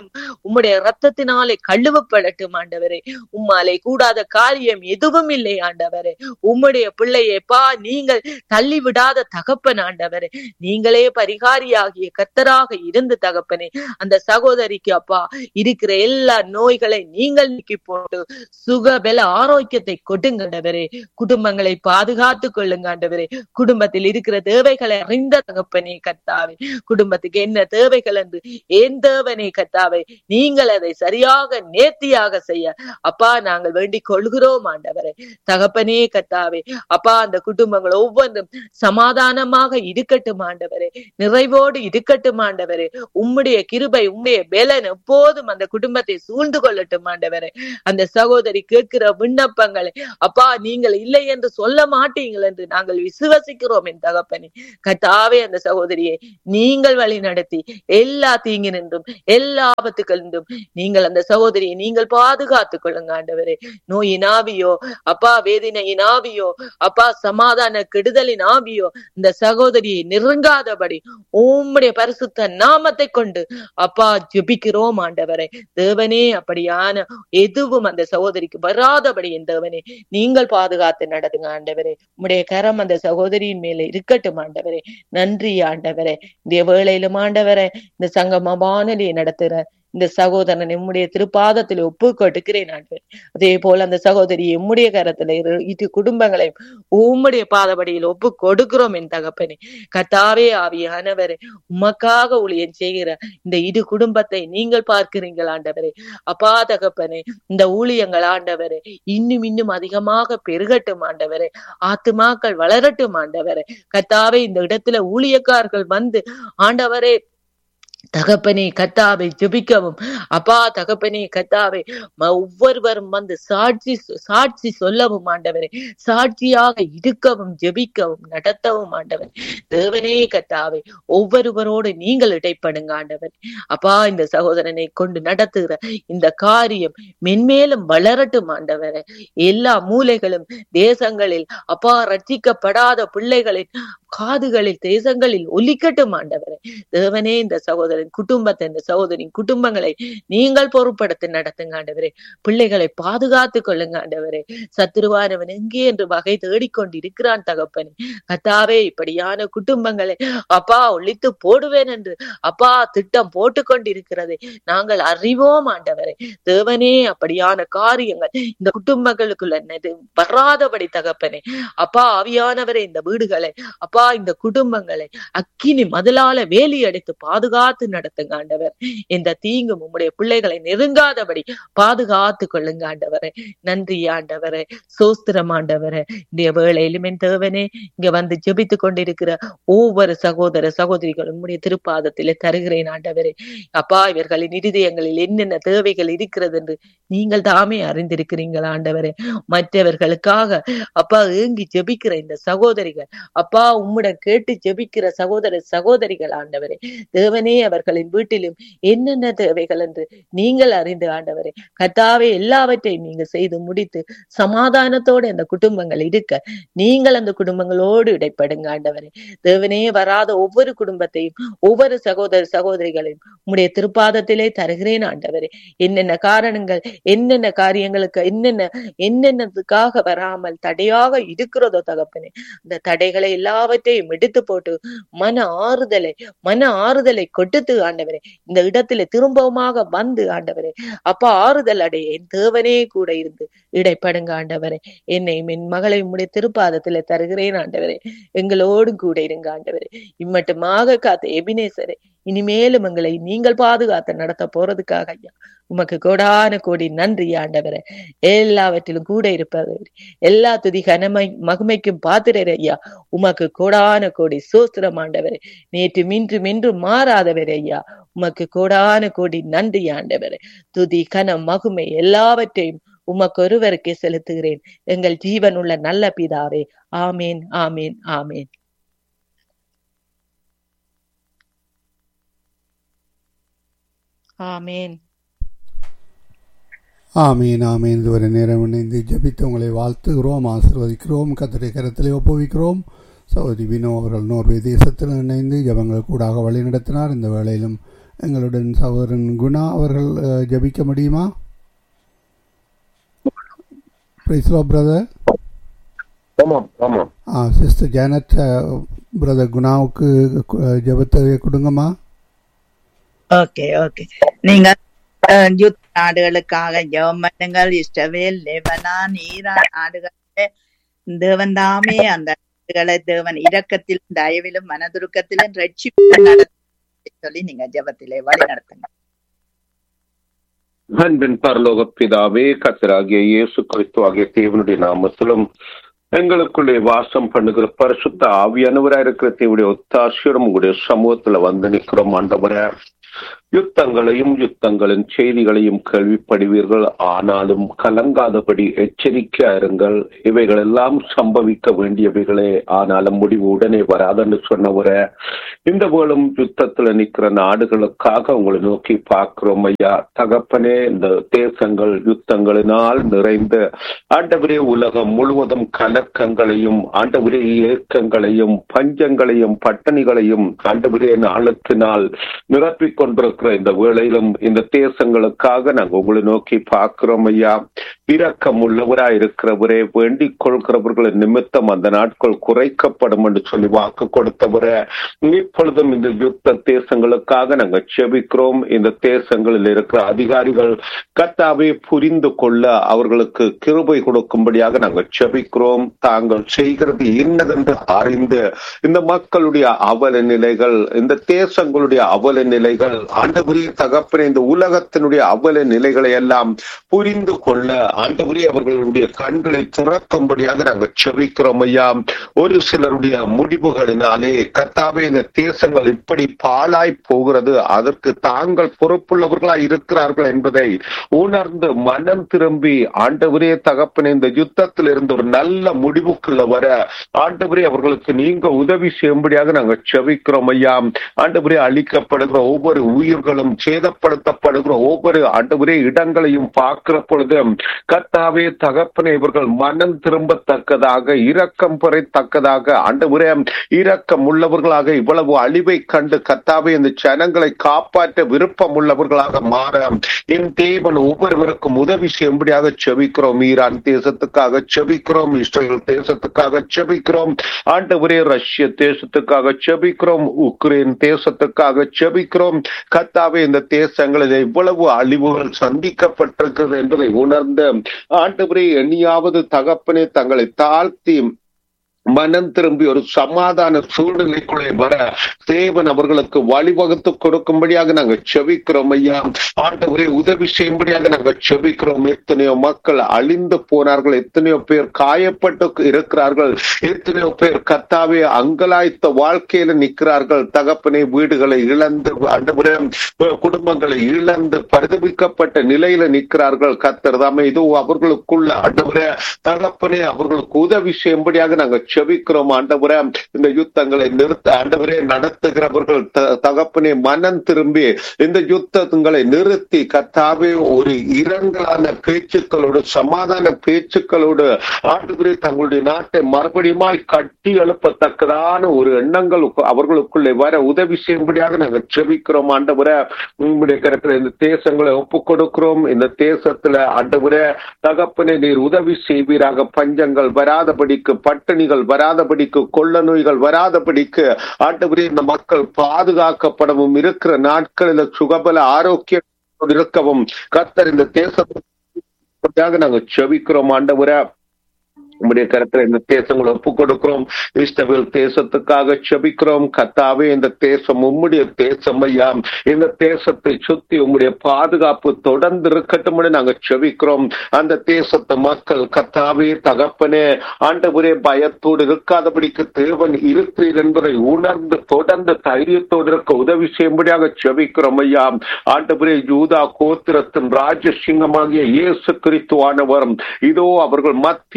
இருதயம் உம்முடைய ரத்தத்தினாலே கழுவப்படட்டும் ஆண்டவரே உம்மாலே கூடாத காரியம் எதுவும் இல்லை ஆண்டவரே உம்முடைய பிள்ளையப்பா நீங்கள் தள்ளி விடாத தகப்பன் ஆண்டவரே நீங்களே பரிகாரியாகிய கர்த்தராக இருந்து தகப்பனே அந்த சகோதரிக்கு அப்பா இருக்கிற எல்லா நோய்களை நீங்கள் நீக்கி போட்டு சுக பல ஆரோக்கியத்தை கொடுங்க ஆண்டவரே குடும்பங்களை பாதுகாத்துக் கொள்ளுங்க ஆண்டவரே குடும்பத்தில் இருக்கிற தேவைகளை அறிந்த தகப்பனே கர்த்தாவே குடும்பத்துக்கு என்ன தேவைகள் என்று ஏன் தேவனே கர்த்தாவே நீங்கள் அதை சரியாக நேர்த்தியாக செய்ய அப்பா நாங்கள் வேண்டிக் கொள்கிறோம் ஆண்டவரே தகப்பனே கர்த்தாவே அப்பா அந்த குடும்பங்கள் ஒவ்வொன்றும் சமாதானமாக இருக்கட்டும் ஆண்டவரே நிறைவோடு இருக்கட்டும் ஆண்டவரே உம்முடைய கிருபை உம்முடைய பேலன் எப்போதும் அந்த குடும்பத்தை சூழ்ந்து கொள்ளட்டும் ஆண்டவரே அந்த சகோதரி கேட்கிற விண்ணப்பங்களை அப்பா நீங்கள் இல்லை என்று சொல்ல மாட்டீங்கள் என்று நாங்கள் விசுவசிக்கிறோம் என் தகப்பனே கத்தாவே அந்த சகோதரியை நீங்கள் வழி நடத்தி எல்லா தீங்கினின்றும் எல்லா ஆபத்துகளின்றும் நீங்கள் அந்த சகோதரியை நீங்கள் பாதுகாத்துக் கொள்ளுங்க ஆண்டவரே நோயின் ஆவியோ அப்பா வேதனையின் ஆவியோ அப்பா சமாதான கெடுதலின் ஆவியோ இந்த சகோதரியை நெருங்காதபடி உம்முடைய பரிசுத்த நாமத்தை கொண்டு அப்பா ஜெபிக்கிறோம் ஆண்டவரே தேவனே அப்படியான எதுவும் அந்த சகோதரிக்கு வராதபடி என் தேவனே நீங்கள் பாதுகாத்து நடத்துங்க ஆண்டவரே உம்முடைய கரம் அந்த சகோதரியின் மேல இருக்கட்டும் ஆண்டவரே நன்றி ஆண்டவரே இந்த வேளையிலும் ஆண்டவரே இந்த சங்கம வானொலியை நடத்துற இந்த சகோதரன் நம்முடைய திருப்பாதத்தில் ஒப்பு கொடுக்கிறேன் ஆண்டவரே அதே போல அந்த சகோதரி எம்முடைய கரத்துல இரு- இரு குடும்பங்களையும் உம்முடைய பாதபடியில் ஒப்பு கொடுக்கிறோம் என் தகப்பனே கத்தாவே ஆவியானவரே உமக்காக ஊழியம் செய்கிற இந்த இரு குடும்பத்தை நீங்கள் பார்க்கிறீங்கள் ஆண்டவரே அப்பா தகப்பனே இந்த ஊழியங்கள் ஆண்டவரே இன்னும் இன்னும் அதிகமாக பெருகட்டும் ஆண்டவரே ஆத்துமாக்கள் வளரட்டும் ஆண்டவரே கத்தாவே இந்த இடத்துல ஊழியக்காரர்கள் வந்து ஆண்டவரே தகப்பனே கத்தாவை ஜெபிக்கவும் அப்பா தகப்பனே கத்தாவை ம- ஒவ்வொருவரும் வந்து சாட்சி சாட்சி சொல்லவும் ஆண்டவரே சாட்சியாக இருக்கவும் ஜெபிக்கவும் நடத்தவும் ஆண்டவர் தேவனே கத்தாவை ஒவ்வொருவரோடு நீங்கள் இடைப்படுங்க ஆண்டவர் அப்பா இந்த சகோதரனை கொண்டு நடத்துகிற இந்த காரியம் மென்மேலும் வளரட்டும் ஆண்டவரே எல்லா மூலைகளும் தேசங்களில் அப்பா ரட்சிக்கப்படாத பிள்ளைகளின் காதுகளில் தேசங்களில் ஒலிக்கட்டும் ஆண்டவரே தேவனே இந்த சகோதரன் குடும்பத்தை இந்த சகோதரின் குடும்பங்களை நீங்கள் பொறுப்படுத்தி நடத்துங்க ஆண்டவரே பிள்ளைகளை பாதுகாத்துக் கொள்ளுங்க ஆண்டவரே சத்துருவானவன் எங்கே என்று வகை தேடிக்கொண்டு இருக்கிறான் தகப்பனே கத்தாவே இப்படியான குடும்பங்களை அப்பா ஒழித்து போடுவேன் என்று அப்பா திட்டம் போட்டுக் கொண்டிருக்கிறதை நாங்கள் அறிவோம் ஆண்டவரே தேவனே அப்படியான காரியங்கள் இந்த குடும்பங்களுக்குள்ள நெடு- வராதபடி தகப்பனே அப்பா ஆவியானவரே இந்த வீடுகளை அப்பா இந்த குடும்பங்களை அக்கினி மதிலால வேலி அடித்து பாதுகாத்து நடத்துங்க ஆண்டவர் இந்த தீங்கும் உம்முடைய பிள்ளைகளை நெருங்காதபடி பாதுகாத்து கொள்ளுங்க ஆண்டவரே நன்றி ஆண்டவரே சோஸ்திரம் ஆண்டவரே இந்த வேளையிலும் என் தேவனே இங்க வந்து ஜெபித்து கொண்டிருக்கிற ஒவ்வொரு சகோதர சகோதரிகளும் உம்முடைய திருப்பாதத்திலே தருகிறேன் ஆண்டவரே அப்பா இவர்களின் இருதயங்களில் என்னென்ன தேவைகள் இருக்கிறது என்று நீங்கள் தாமே அறிந்திருக்கிறீர்கள் ஆண்டவரே மற்றவர்களுக்காக அப்பா ஏங்கி ஜெபிக்கிற இந்த சகோதரிகள் அப்பா உம்முடன் கேட்டு ஜெபிக்கிற சகோதர சகோதரிகள் ஆண்டவரே தேவனே அவர்களின் வீட்டிலும் என்னென்ன தேவைகள் என்று நீங்கள் அறிந்து ஆண்டவரே கத்தாவே எல்லாவற்றையும் நீங்க செய்து முடித்து சமாதானத்தோடு அந்த குடும்பங்கள் இருக்க நீங்கள் அந்த குடும்பங்களோடு இடைப்படுங்க ஆண்டவரே தேவனே வராத ஒவ்வொரு குடும்பத்தையும் ஒவ்வொரு சகோதர சகோதரிகளையும் உம்முடைய திருப்பாதத்திலே தருகிறேன் ஆண்டவரே என்னென்ன காரணங்கள் என்னென்ன காரியங்களுக்கு என்னென்ன என்னென்னதுக்காக வராமல் தடையாக இருக்கிறதோ தகப்பனே அந்த தடைகளை எல்லாவற்றையும் எடுத்து போட்டு மன ஆறுதலை மன ஆறுதலை கொடுத்து ஆண்டவரே இந்த இடத்துல திரும்பவுமாக வந்து ஆண்டவரே அப்பா ஆறுதல் அடைய என் தேவனே கூட இருந்து இடைப்படுங்க ஆண்டவரே என்னை என் மகளை உம்முடைய திருப்பாதத்துல தருகிறேன் ஆண்டவரே எங்களோடு கூட இருங்க ஆண்டவரே இம்மட்டுமாக காத்த எபினேசரே இனிமேலும் எங்களை நீங்கள் பாதுகாத்து நடத்த போறதுக்காக ஐயா உமக்கு கோடான கோடி நன்றி ஆண்டவரே எல்லாவற்றிலும் கூட இருப்பது எல்லா துதி கனமை மகிமைக்கும் பாத்திரர் ஐயா உமக்கு கோடான கோடி சோஸ்திரம் ஆண்டவரே நேற்று மின்று மின்று மாறாதவர் ஐயா உமக்கு கோடான கோடி நன்றி ஆண்டவரே துதி கனம் மகுமை எல்லாவற்றையும் உமக்கு ஒருவருக்கே செலுத்துகிறேன் எங்கள் ஜீவன் உள்ள நல்ல பிதாவே ஆமேன் ஆமேன் ஆமேன் ஆமேன் ஆமீன் ஆமீன் இதுவரை நேரம் இணைந்து ஜெபித்து உங்களை வாழ்த்துகிறோம் ஆசிர்வதிக்கிறோம் கத்தரை கரத்திலே ஒப்புவிக்கிறோம் சகோதரி வினோ அவர்கள் நோர்வே தேசத்தில் இணைந்து ஜபங்கள் கூடாக வழி நடத்தினார் இந்த வேளையிலும் எங்களுடன் சகோதரன் குணா அவர்கள் அஹ், ஜெபிக்க முடியுமா பிரைஸ்லோ பிரதர் ஆமாம் ஆமாம் சிஸ்டர் ஜானட் பிரதர் குணாவுக்கு அஹ், ஜெபத்தை கொடுங்கம்மா ஓகே ஓகே நீங்க அஹ், யுத்த நாடுகளுக்காக ஜெபம் பண்ணுங்கள் இஸ்ரவேல் லெபனான் ஈரான் நாடுகளிலே தேவன் தாமே அந்த நாடுகளை தேவன் இரக்கத்திலும் தயவிலும் மனதுருக்கத்திலும் ரட்சிப்பு நடத்த சொல்லி நீங்க ஜெபத்திலே வழி நடத்துங்க அன்பின் பரலோக பிதாவே கத்தராகிய இயேசு கிறிஸ்து ஆகிய தேவனுடைய நாமத்திலும் எங்களுக்குள்ளே வாசம் பண்ணுகிற பரிசுத்த ஆவியானவரா இருக்கிற தேவனுடைய ஒத்தாசியரும் உங்களுடைய சமூகத்துல வந்து நிற்கிறோம் ஆண்டவரே யுத்தங்களையும் யுத்தங்களின் செய்திகளையும் கேள்விப்படுவீர்கள் ஆனாலும் கலங்காதபடி எச்சரிக்கையா இருங்கள் இவைகள் எல்லாம் சம்பவிக்க வேண்டியவைகளே ஆனாலும் முடிவு உடனே வராதுன்னு சொன்னவரே இந்த வேளும் யுத்தத்துல நிக்கிற நாடுகளுக்காக உங்களை நோக்கி பார்க்கிறோம் ஐயா தகப்பனே இந்த தேசங்கள் யுத்தங்களினால் நிறைந்த ஆண்டவரே உலகம் முழுவதும் கலக்கங்களையும் ஆண்டவரே இயக்கங்களையும் பஞ்சங்களையும் பட்டணிகளையும் ஆண்டவரே நாளுக்கு நாள் நிரப்பிக் கொண்டிருக்கிற இந்த வேளையிலும் இந்த தேசங்களுக்காக நாங்கள் உங்களை நோக்கி பார்க்கிறோம் ஐயா இரக்கம் உள்ளவரா இருக்கிறவரே வேண்டிக் கொள்கிறவர்களின் நிமித்தம் அந்த நாட்கள் குறைக்கப்படும் என்று சொல்லி வாக்கு கொடுத்தவரே இப்பொழுதும் இந்த யுத்த தேசங்களுக்காக நாங்கள் செபிக்கிறோம் இந்த தேசங்களில் இருக்கிற அதிகாரிகள் கத்தாவே புரிந்து கொள்ள அவர்களுக்கு கிருபை கொடுக்கும்படியாக நாங்கள் செபிக்கிறோம் தாங்கள் செய்கிறது இன்னதென்று அறிந்து இந்த மக்களுடைய அவல நிலைகள் இந்த தேசங்களுடைய அவல நிலைகள் ஆண்டவரே தகப்பனே இந்த உலகத்தினுடைய அவல நிலைகளை எல்லாம் புரிந்து கொள்ள ஆண்டவரே அவர்களுடைய கண்களை திறக்கும்படியாக நாங்கள் செபிக்கிறோம் ஐயா ஒரு சிலருடைய முடிவுகளினாலே கத்தாவே இந்த தேசங்கள் இப்படி பாழாய் போகிறது அதற்கு தாங்கள் பொறுப்புள்ளவர்களாய் இருக்கிறார்கள் என்பதை உணர்ந்து மனம் திரும்பி ஆண்டவரே தகப்பனே இந்த யுத்தத்தில் இருந்து ஒரு நல்ல முடிவுக்குள்ள வர ஆண்டவரே அவர்களுக்கு நீங்க உதவி செய்யும்படியாக நாங்கள் செபிக்கிறோம் ஐயா ஆண்டவரே அழிக்கப்படுகிற ஒவ்வொரு உயிர்களும் சேதப்படுத்தப்படுகிற ஒவ்வொரு ஆண்டவரே இடங்களையும் பார்க்கிற பொழுது கர்த்தாவே தகப்பனே இவர்கள் மனம் திரும்பத்தக்கதாக இரக்கம் பெறத்தக்கதாக ஆண்டவரே இரக்கம் உள்ளவர்களாக இவ்வளவு அழிவை கண்டு கர்த்தாவே இந்த ஜனங்களை காப்பாற்ற விருப்பம் உள்ளவர்களாக மாற என் தேவன் ஒவ்வொருவருக்கும் உதவி செய்யும்படியாக செபிக்கிறோம் ஈரான் தேசத்துக்காக செபிக்கிறோம் இஸ்ரேல் தேசத்துக்காக செபிக்கிறோம் ஆண்டவரே ரஷ்ய தேசத்துக்காக செபிக்கிறோம் உக்ரைன் தேசத்துக்காக செபிக்கிறோம் கத்தாவே இந்த தேசங்களில் இவ்வளவு அழிவுகள் சந்திக்கப்பட்டிருக்கிறது என்பதை உணர்ந்து ஆண்டவரே எண்ணியாவது தகப்பனே தங்களை தாழ்த்தி மனம் திரும்பி ஒரு சமாதான சூழ்நிலைக்குள்ளே வர தேவன் அவர்களுக்கு வழிவகுத்து கொடுக்கும்படியாக நாங்கள் செபிக்கிறோம் ஐயா ஆண்டவரே உதவி செய்யும்படியாக நாங்கள் செபிக்கிறோம் எத்தனையோ மக்கள் அழிந்து போனார்கள் எத்தனையோ பேர் காயப்பட்டு இருக்கிறார்கள் எத்தனையோ பேர் கத்தாவே அங்கலாய்த்த வாழ்க்கையில நிற்கிறார்கள் தகப்பனை வீடுகளை இழந்து ஆண்டவரே குடும்பங்களை இழந்து பரிதபிக்கப்பட்ட நிலையில நிற்கிறார்கள் கத்தர் தாமே இதோ அவர்களுக்குள்ள ஆண்டவரே தகப்பனே அவர்களுக்கு உதவி செய்யும்படியாக நாங்கள் செபிக்கிறோம் ஆண்டவரே இந்த யுத்தங்களை நிறுத்த ஆண்டவரே நடத்துகிறவர்கள் த- தகப்பனே மனம் திரும்பி இந்த யுத்தங்களை நிறுத்தி கத்தாவே ஒரு இரங்கலான பேச்சுக்களோடு சமாதான பேச்சுக்களோடு ஆண்டவரே தங்களுடைய நாட்டை மறுபடியுமாய் கட்டி எழுப்பத்தக்கதான ஒரு எண்ணங்கள் அவர்களுக்குள்ளே வர உதவி செய்யும்படியாக நாங்கள் செபிக்கிறோம் ஆண்டவரே உங்களுடைய கருத்துல இந்த தேசங்களை ஒப்புக் கொடுக்கிறோம் இந்த தேசத்துல ஆண்டவரே தகப்பனே நீர் உதவி செய்வீராக பஞ்சங்கள் வராதபடிக்கு பட்டினிகள் வராதபடிக்கு கொள்ள நோய்கள் வராதபடிக்கு ஆண்டவரே இந்த மக்கள் பாதுகாக்கப்படவும் இருக்கிற நாட்களில் சுகபல ஆரோக்கியம் இருக்கவும் கர்த்தர் இந்த தேசத்துக்காக நாங்க செபிக்கிறோம் ஆண்டவரே உம்முடைய கருத்துல இந்த தேசங்களை ஒப்புக் கொடுக்கிறோம் இஸ்ரவேல் தேசத்துக்காக செபிக்கிறோம் கத்தாவே இந்த தேசம் உம்முடைய தேசம் ஐயா இந்த தேசத்தை சுத்தி உம்முடைய பாதுகாப்பு தொடர்ந்து இருக்கட்டும் நாங்க செபிக்கிறோம் அந்த தேசத்து மக்கள் கத்தாவே தகப்பனே ஆண்டவரே பயத்தோடு இருக்காதபடிக்கு தேவன் இருக்கிறீர் என்பதை உணர்ந்து தொடர்ந்து தைரியத்தோடு இருக்க உதவி செய்யும்படியாக செபிக்கிறோம் ஐயா ஆண்டவரே யூதா கோத்திரத்தின் ராஜசிங்கமாகிய இயேசு கிறிஸ்துவானவர் இதோ அவர்கள் மத்தியில் ஆண்டவரே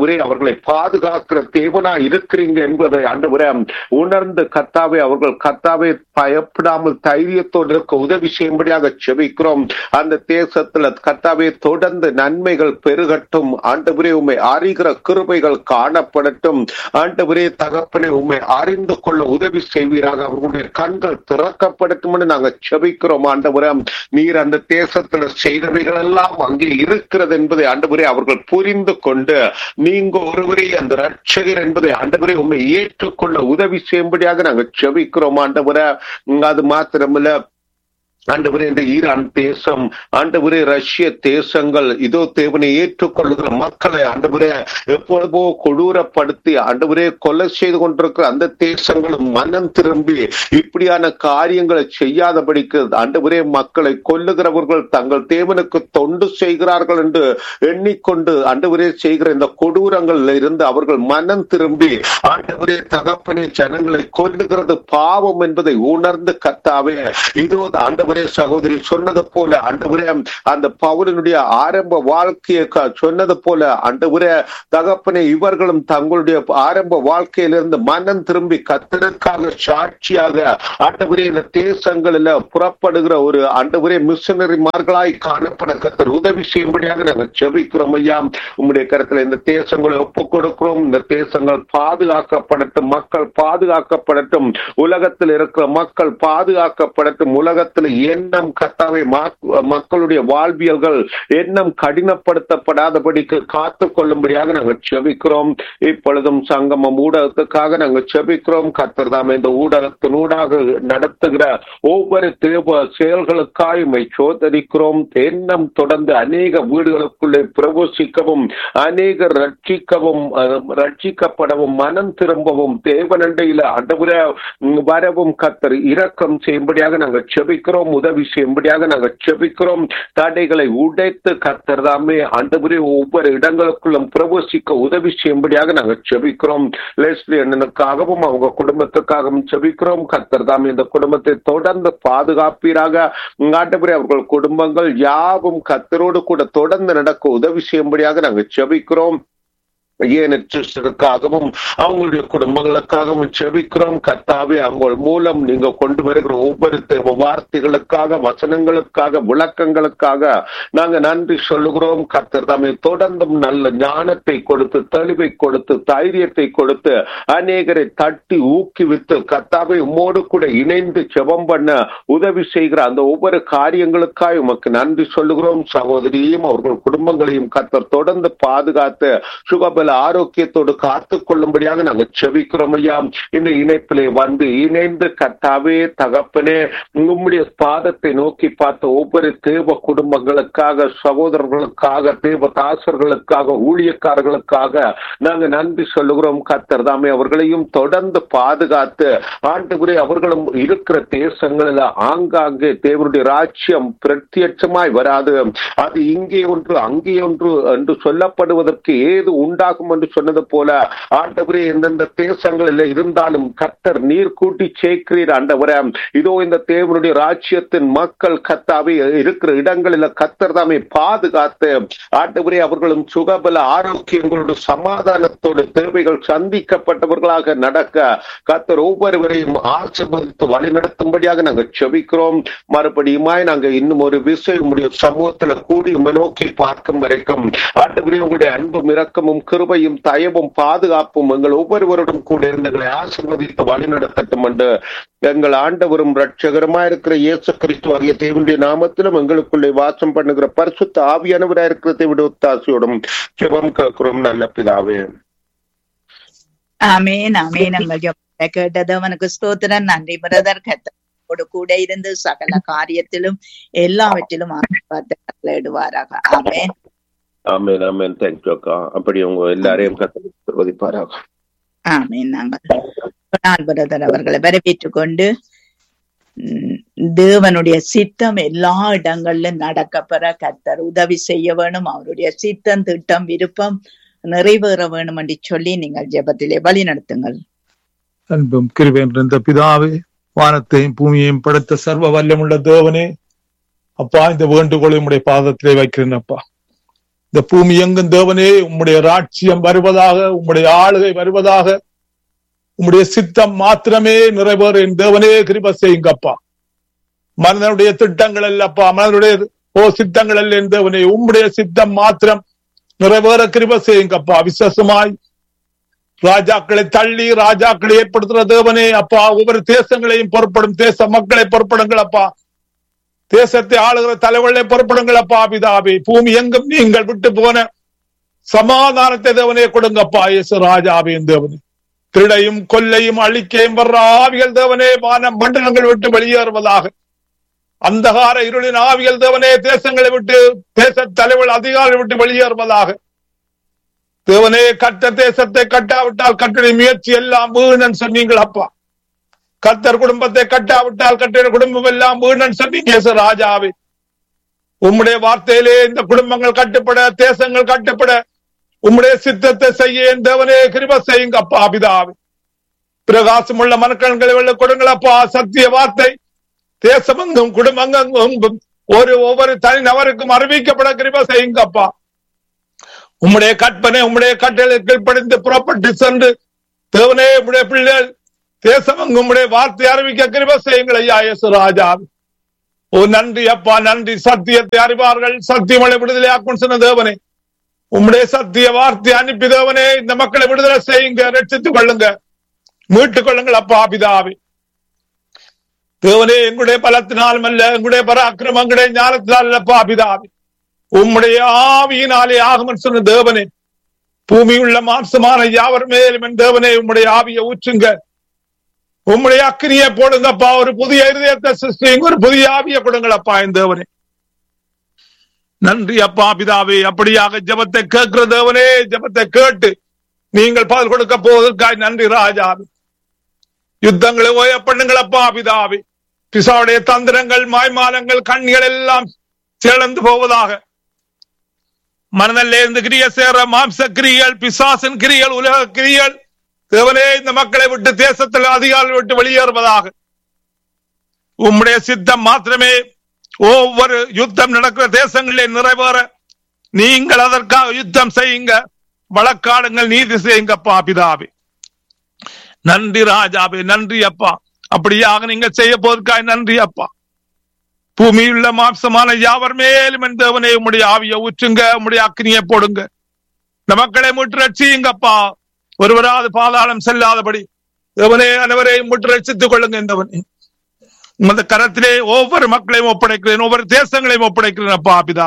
ஆண்டவரே அவர்களை பாதுகாக்கிற தேவனா இருக்கிறீங்க என்பதை ஆண்டவரே உணர்ந்து கத்தாவே அவர்கள் கத்தாவே பயப்படாமல் தைரியத்தோடு இருக்க உதவி செய்யும்படியாக செபிக்கிறோம் அந்த தேசத்துல கத்தாவே தொடர்ந்து நன்மைகள் பெருகட்டும் ஆண்டவரே உண்மை அறிகிற கிருபைகள் காணப்படட்டும் ஆண்டவரே தகப்பனே உண்மை அறிந்து கொள்ள உதவி செய்வீராக அவர்களுடைய கண்கள் திறக்கப்படட்டும் என்று நாங்கள் செபிக்கிறோம் ஆண்டவரே நீர் அந்த தேசத்துல செய்தவைகள் எல்லாம் அங்கே இருக்கிறது என்பதை ஆண்டவரே அவர்கள் புரிந்து கொண்டு நீங்க ஒருவரே அந்த ரட்சகர் என்பதை ஆண்டவரே உண்மை ஏற்றுக்கொள்ள உதவி செய்யும்படியாக நாங்கள் செபிக்கிறோம் ஆண்டவரே உம், அது மாத்திரமல்ல ஆண்டவரே இந்த ஈரான் தேசம் ஆண்டவரே ரஷ்ய தேசங்கள் இதோ தேவனை ஏற்றுக்கொள்ளுகிற மக்களை ஆண்டவரே எப்பொழுதோ கொடூரப்படுத்தி ஆண்டவரே கொலை செய்து கொண்டிருக்கிற அந்த தேசங்களும் மனம் திரும்பி இப்படியான காரியங்களை செய்யாதபடிக்கு ஆண்டவரே மக்களை கொல்லுகிறவர்கள் தங்கள் தேவனுக்கு தொண்டு செய்கிறார்கள் என்று எண்ணிக்கொண்டு ஆண்டவரே செய்கிற இந்த கொடூரங்கள்ல இருந்து அவர்கள் மனம் திரும்பி ஆண்டவரே தகப்பனே ஜனங்களை கொல்லுகிறது பாவம் என்பதை உணர்ந்து கத்தாவே இதோ ஆண்டவரே சகோதரி சொன்னது போல ஆண்டவரே அந்த பவுலினுடைய ஆரம்ப வாழ்க்கையை க- சொன்னது போல ஆண்டவரே தகப்பனே இவர்களும் தங்களுடைய ஆரம்ப வாழ்க்கையிலிருந்து மனம் திரும்பி கத்தனுக்காக சாட்சியாக ஆண்டவரே இந்த தேசங்களில் புறப்படுகிற ஒரு ஆண்டவரே மிஷனரிமார்களாய் காணப்பட கத்தர் உதவி செய்யும்படியாக நாங்கள் செபிக்கிறோம் ஐயா உம்முடைய கருத்துல இந்த தேசங்களை ஒப்புக் கொடுக்கிறோம் இந்த தேசங்கள் பாதுகாக்கப்படட்டும் மக்கள் பாதுகாக்கப்படட்டும் உலகத்தில் இருக்கிற மக்கள் பாதுகாக்கப்படட்டும் உலகத்தில் எண்ணம் கத்தாவை மக்களுடைய வாழ்வியல்கள் எண்ணம் கடினப்படுத்தப்படாதபடிக்கு காத்து கொள்ளும்படியாக நாங்கள் செபிக்கிறோம் இப்பொழுதும் சங்கமம் ஊடகத்துக்காக நாங்கள் செபிக்கிறோம் கத்தர் தாம் இந்த ஊடகத்தின் ஊடாக நடத்துகிற ஒவ்வொரு தேவ செயல்களுக்காய் உம்மை சோதரிக்கிறோம் எண்ணம் தொடர்ந்து அநேக வீடுகளுக்குள்ளே பிரவேசிக்கவும் அநேக ரட்சிக்கவும் அஹ், ரட்சிக்கப்படவும் மனம் திரும்பவும் தேவனண்டையில அண்டபுர வரவும் கத்தர் இரக்கம் செய்யும்படியாக நாங்கள் செபிக்கிறோம் உதவி செய்யும்படியாக நாங்கள் செபிக்கிறோம் தடைகளை உடைத்து கத்தர் தாமே ஆண்டவரே ஒவ்வொரு இடங்களுக்குள்ளும் பிரவேசிக்க உதவி செய்யும்படியாக நாங்கள் செபிக்கிறோம் லெஸ்லி அண்ணனுக்காகவும் அவங்க குடும்பத்துக்காகவும் செபிக்கிறோம் கத்தர் தாமே இந்த குடும்பத்தை தொடர்ந்து பாதுகாப்பீராக ஆண்டவரே அவர்கள் குடும்பங்கள் யாவும் கத்தரோடு கூட தொடர்ந்து நடக்க உதவி செய்யும்படியாக நாங்கள் செபிக்கிறோம் ஏனற்றுக்காகவும் அவங்களுடைய குடும்பங்களுக்காகவும் செபிக்கிறோம் கர்த்தாவே அவங்க மூலம் நீங்க கொண்டு வருகிற ஒவ்வொரு தேவ வார்த்தைகளுக்காக வசனங்களுக்காக விளக்கங்களுக்காக நாங்க நன்றி சொல்லுகிறோம் கர்த்தர் தாமே தொடர்ந்தும் நல்ல ஞானத்தை கொடுத்து தெளிவை கொடுத்து தைரியத்தை கொடுத்து அநேகரை தட்டி ஊக்குவித்து கர்த்தாவை உம்மோடு கூட இணைந்து செபம் பண்ண உதவி செய்கிற அந்த ஒவ்வொரு காரியங்களுக்காக உமக்கு நன்றி சொல்லுகிறோம் சகோதரியையும் அவர்கள் குடும்பங்களையும் கர்த்தர் தொடர்ந்து பாதுகாத்து சுகபல ஆரோக்கியத்தோடு காத்து கொள்ளும்படியாக நாங்கள் செபிக்கிறோம் ஐயா இந்த இணைப்பிலே வந்து இணைந்து கர்த்தாவே தகப்பனே உம்முடைய பாதத்தை நோக்கி பார்த்த ஒவ்வொரு தேவ குடும்பங்களுக்காக சகோதரர்களுக்காக தேவ தாசர்களுக்காக ஊழியக்காரர்களுக்காக நாங்க நன்றி சொல்லுகிறோம் கர்த்தர் தாமே அவர்களையும் தொடர்ந்து பாதுகாத்து ஆண்டுகுரே அவர்களும் இருக்கிற தேசங்களில் ஆங்காங்கே தேவனுடைய ராஜ்யம் பிரத்யட்சமாய் வராது அது இங்கே ஒன்று அங்கே ஒன்று என்று சொல்லப்படுவதற்கு ஏது உண்டாகும் என்று சொன்னது போல ஆண்டவரே எந்தெந்த தேசங்களில் இருந்தாலும் கர்த்தர் நீர் கூட்டி சேர்க்கிறீர் ஆண்டவரே இதோ இந்த தேவனுடைய ராஜ்யத்தின் மக்கள் கத்தாவே இருக்கிற இடங்களில் கத்தர் தாமே பாதுகாத்து ஆண்டவரே அவர்களும் சுகபல ஆரோக்கியங்களோடு சமாதானத்தோடு தேவைகள் சந்திக்கப்பட்டவர்களாக நடக்க கத்தர் ஒவ்வொருவரையும் ஆசிர்வதித்து வழிநடத்தும்படியாக நாங்கள் செபிக்கிறோம் மறுபடியுமாய் நாங்க இன்னும் ஒரு விஷயம் உடைய சமூகத்துல கூடி உம்மை நோக்கி பார்க்கும் வரைக்கும் ஆண்டவரே உங்களுடைய அன்பும் இரக்கமும் கிருபையும் தயவும் பாதுகாப்பும் எங்கள் ஒவ்வொருவருடன் கூட இருந்து எங்களை ஆசிர்வதித்து வழிநடத்தட்டும் என்று எங்கள் ஆண்டவரும் ரட்சகரமா இருக்கிற இயேசு கிறிஸ்து ஆகிய தேவனுடைய நாமத்திலும் எங்களுக்குள்ளே வாசம் பண்ணுகிற பரிசுத்த ஆவியானவராக இருக்கிற தேவனுடைய ஒத்தாசையோடும் ஜெபம் கேட்கிறோம் நல்ல பிதாவே ஆமேன் ஆமேன் எங்கள் ஜெபத்தை கேட்டது அவனுக்கு ஸ்தோத்திரம் நன்றி பிரதர் கத்தோடு கூட இருந்து சகல காரியத்திலும் எல்லாவற்றிலும் ஆசீர்வாதங்களை இடுவாராக ஆமேன் ஆமேன் ஆமேன் தேங்க்யூ அக்கா அப்படி உங்க எல்லாரையும் கத்ததிப்பாராக ஆமேன் நாங்கள் நாள் பிரதர் அவர்களை வரவேற்றுக் கொண்டு உம், தேவனுடைய சித்தம் எல்லா இடங்களிலும் நடக்கப்பெற கத்தர் உதவி செய்ய வேணும் அவருடைய சித்தம் திட்டம் விருப்பம் நிறைவேற வேணும் என்று சொல்லி நீங்கள் ஜெபத்திலே வழி நடத்துங்கள் அன்பும் கிருபையும் நிறைந்த பிதாவே வானத்தையும் பூமியையும் படைத்த சர்வ வல்லமுள்ள தேவனே அப்பா இந்த வேண்டுகோளை உம்முடைய பாதத்திலே வைக்கிறேன் அப்பா இந்த பூமி எங்கும் தேவனே உம்முடைய ராட்சியம் வருவதாக உம்முடைய ஆளுகை வருவதாக உம்முடைய சித்தம் மாத்திரமே நிறைவேறு என் தேவனே கிருப செய்யுங்கப்பா மனிதனுடைய திட்டங்கள் அல்லப்பா மனிதனுடைய ஓ சித்தங்கள் அல்ல என் தேவனே உம்முடைய சித்தம் மாத்திரம் நிறைவேற கிருப செய்யுங்கப்பா விசேஷமாய் ராஜாக்களை தள்ளி ராஜாக்களை ஏற்படுத்துற தேவனே அப்பா ஒவ்வொரு தேசங்களையும் பொறுப்படும் தேச மக்களை பொறுப்படுங்கள் அப்பா தேசத்தை ஆளுகிற தலைவர்களை பொறுப்படுங்கள் அப்பா பிதாபி பூமி எங்கும் நீங்கள் விட்டு போன சமாதானத்தை தேவனே கொடுங்கப்பா இயேசு ராஜாவின் தேவனே திருடையும் கொல்லையும் அழிக்கையும் வர்ற ஆவிகள் தேவனே வான மண்டலங்கள் விட்டு வெளியேறுவதாக அந்தகார இருளின் ஆவிகள் தேவனே தேசங்களை விட்டு தேச தலைவர் அதிகாரிகள் விட்டு வெளியேறுவதாக தேவனே கட்ட தேசத்தை கட்டாவிட்டால் கட்டிட முயற்சி எல்லாம் வீணன் சொன்னீங்கள் அப்பா கத்தர் குடும்பத்தை கட்டாவிட்டால் கட்டிட குடும்பம் எல்லாம் வீணன் சொன்னீங்க இயேசு ராஜாவே உம்முடைய வார்த்தையிலே இந்த குடும்பங்கள் கட்டுப்பட தேசங்கள் கட்டுப்பட உம்முடைய சித்தத்தை செய்ய என் தேவனே கிருப செய்யுங்க அப்பா பிதாவே பிரகாசம் உள்ள மனக்கண்களை வெள்ள கொடுங்களப்பா சத்திய வார்த்தை தேசமெங்கும் குடும்பங்கும் ஒரு ஒவ்வொரு தனி நபருக்கும் அறிவிக்கப்பட கிருப செய்யுங்கப்பா உம்முடைய கற்பனை உம்முடைய கட்டளை கீழ்ப்படிந்து புறப்பட்டு சென்று தேவனே உம்முடைய பிள்ளைகள் தேசமெங்கும் உம்முடைய வார்த்தை அறிவிக்க கிருப செய்யுங்கள் ஐயா இயேசு ராஜா ஓ நன்றி அப்பா நன்றி சத்தியத்தை அறிவார்கள் சத்தியமலை விடுதலை ஆக்கும் சொன்ன தேவனே உம்முடைய சத்திய வார்த்தை அனுப்பி தேவனே இந்த மக்களை விடுதலை செய்யுங்க ரட்சித்துக் கொள்ளுங்க மீட்டுக் கொள்ளுங்கள் அப்பா பிதாவே தேவனே எங்களுடைய பலத்தினாலும் அல்ல எங்களுடைய பராக்கிரமங்களுடைய ஞானத்தினால் அல்லப்பா பிதாவே உம்முடைய ஆவியினாலே ஆகுமன் சொன்ன தேவனே பூமி உள்ள மாம்சமான யாவர் மேலும் என் தேவனே உம்முடைய ஆவியை ஊற்றுங்க உம்முடைய அக்கினியை போடுங்கப்பா ஒரு புதிய இருதயத்தை சிருஷ்டிங்க ஒரு புதிய ஆவியை கொடுங்களப்பா என் தேவனே நன்றி அப்பா பிதாவே அப்படியாக ஜபத்தை கேட்கிற தேவனே ஜபத்தை கேட்டு நீங்கள் பதில் கொடுக்க போவதற்காய் நன்றி ராஜாவே யுத்தங்களை ஓய பண்ணுங்களப்பா பிதாவே பிசாவுடைய தந்திரங்கள் மாய்மாலங்கள் கண்ணிகள் எல்லாம் சிறந்து போவதாக மனதில் இருந்து கிரிய சேர மாம்ச கிரியல் பிசாசன் கிரியல் உலக கிரியல் தேவனே இந்த மக்களை விட்டு தேசத்தில் அதிகாரிகள் விட்டு வெளியேறுவதாக உம்முடைய சித்தம் மாத்திரமே ஒவ்வொரு யுத்தம் நடக்கிற தேசங்களிலே நிறைவேற நீங்கள் அதற்காக யுத்தம் செய்யுங்க வழக்காடுங்கள் நீதி செய்யுங்கப்பா பிதாவே நன்றி ராஜாவே நன்றி அப்பா அப்படியாக நீங்க செய்ய போவதற்காக நன்றி அப்பா பூமியுள்ள மாம்சமான யாவர் மேலும் என் தேவனே உம்முடைய ஆவியை ஊற்றுங்க உம்முடைய அக்னியை போடுங்க இந்த மக்களை முற்று ரட்சியுங்கப்பா ஒருவராது பாதாளம் செல்லாதபடி தேவனே அனைவரையும் முற்று ரட்சித்துக் கொள்ளுங்க இந்தவனே உமது கரத்திலே ஒவ்வொரு மக்களையும் ஒப்படைக்கிறேன் ஒவ்வொரு தேசங்களையும் ஒப்படைக்கிறேன் அப்பா பிதா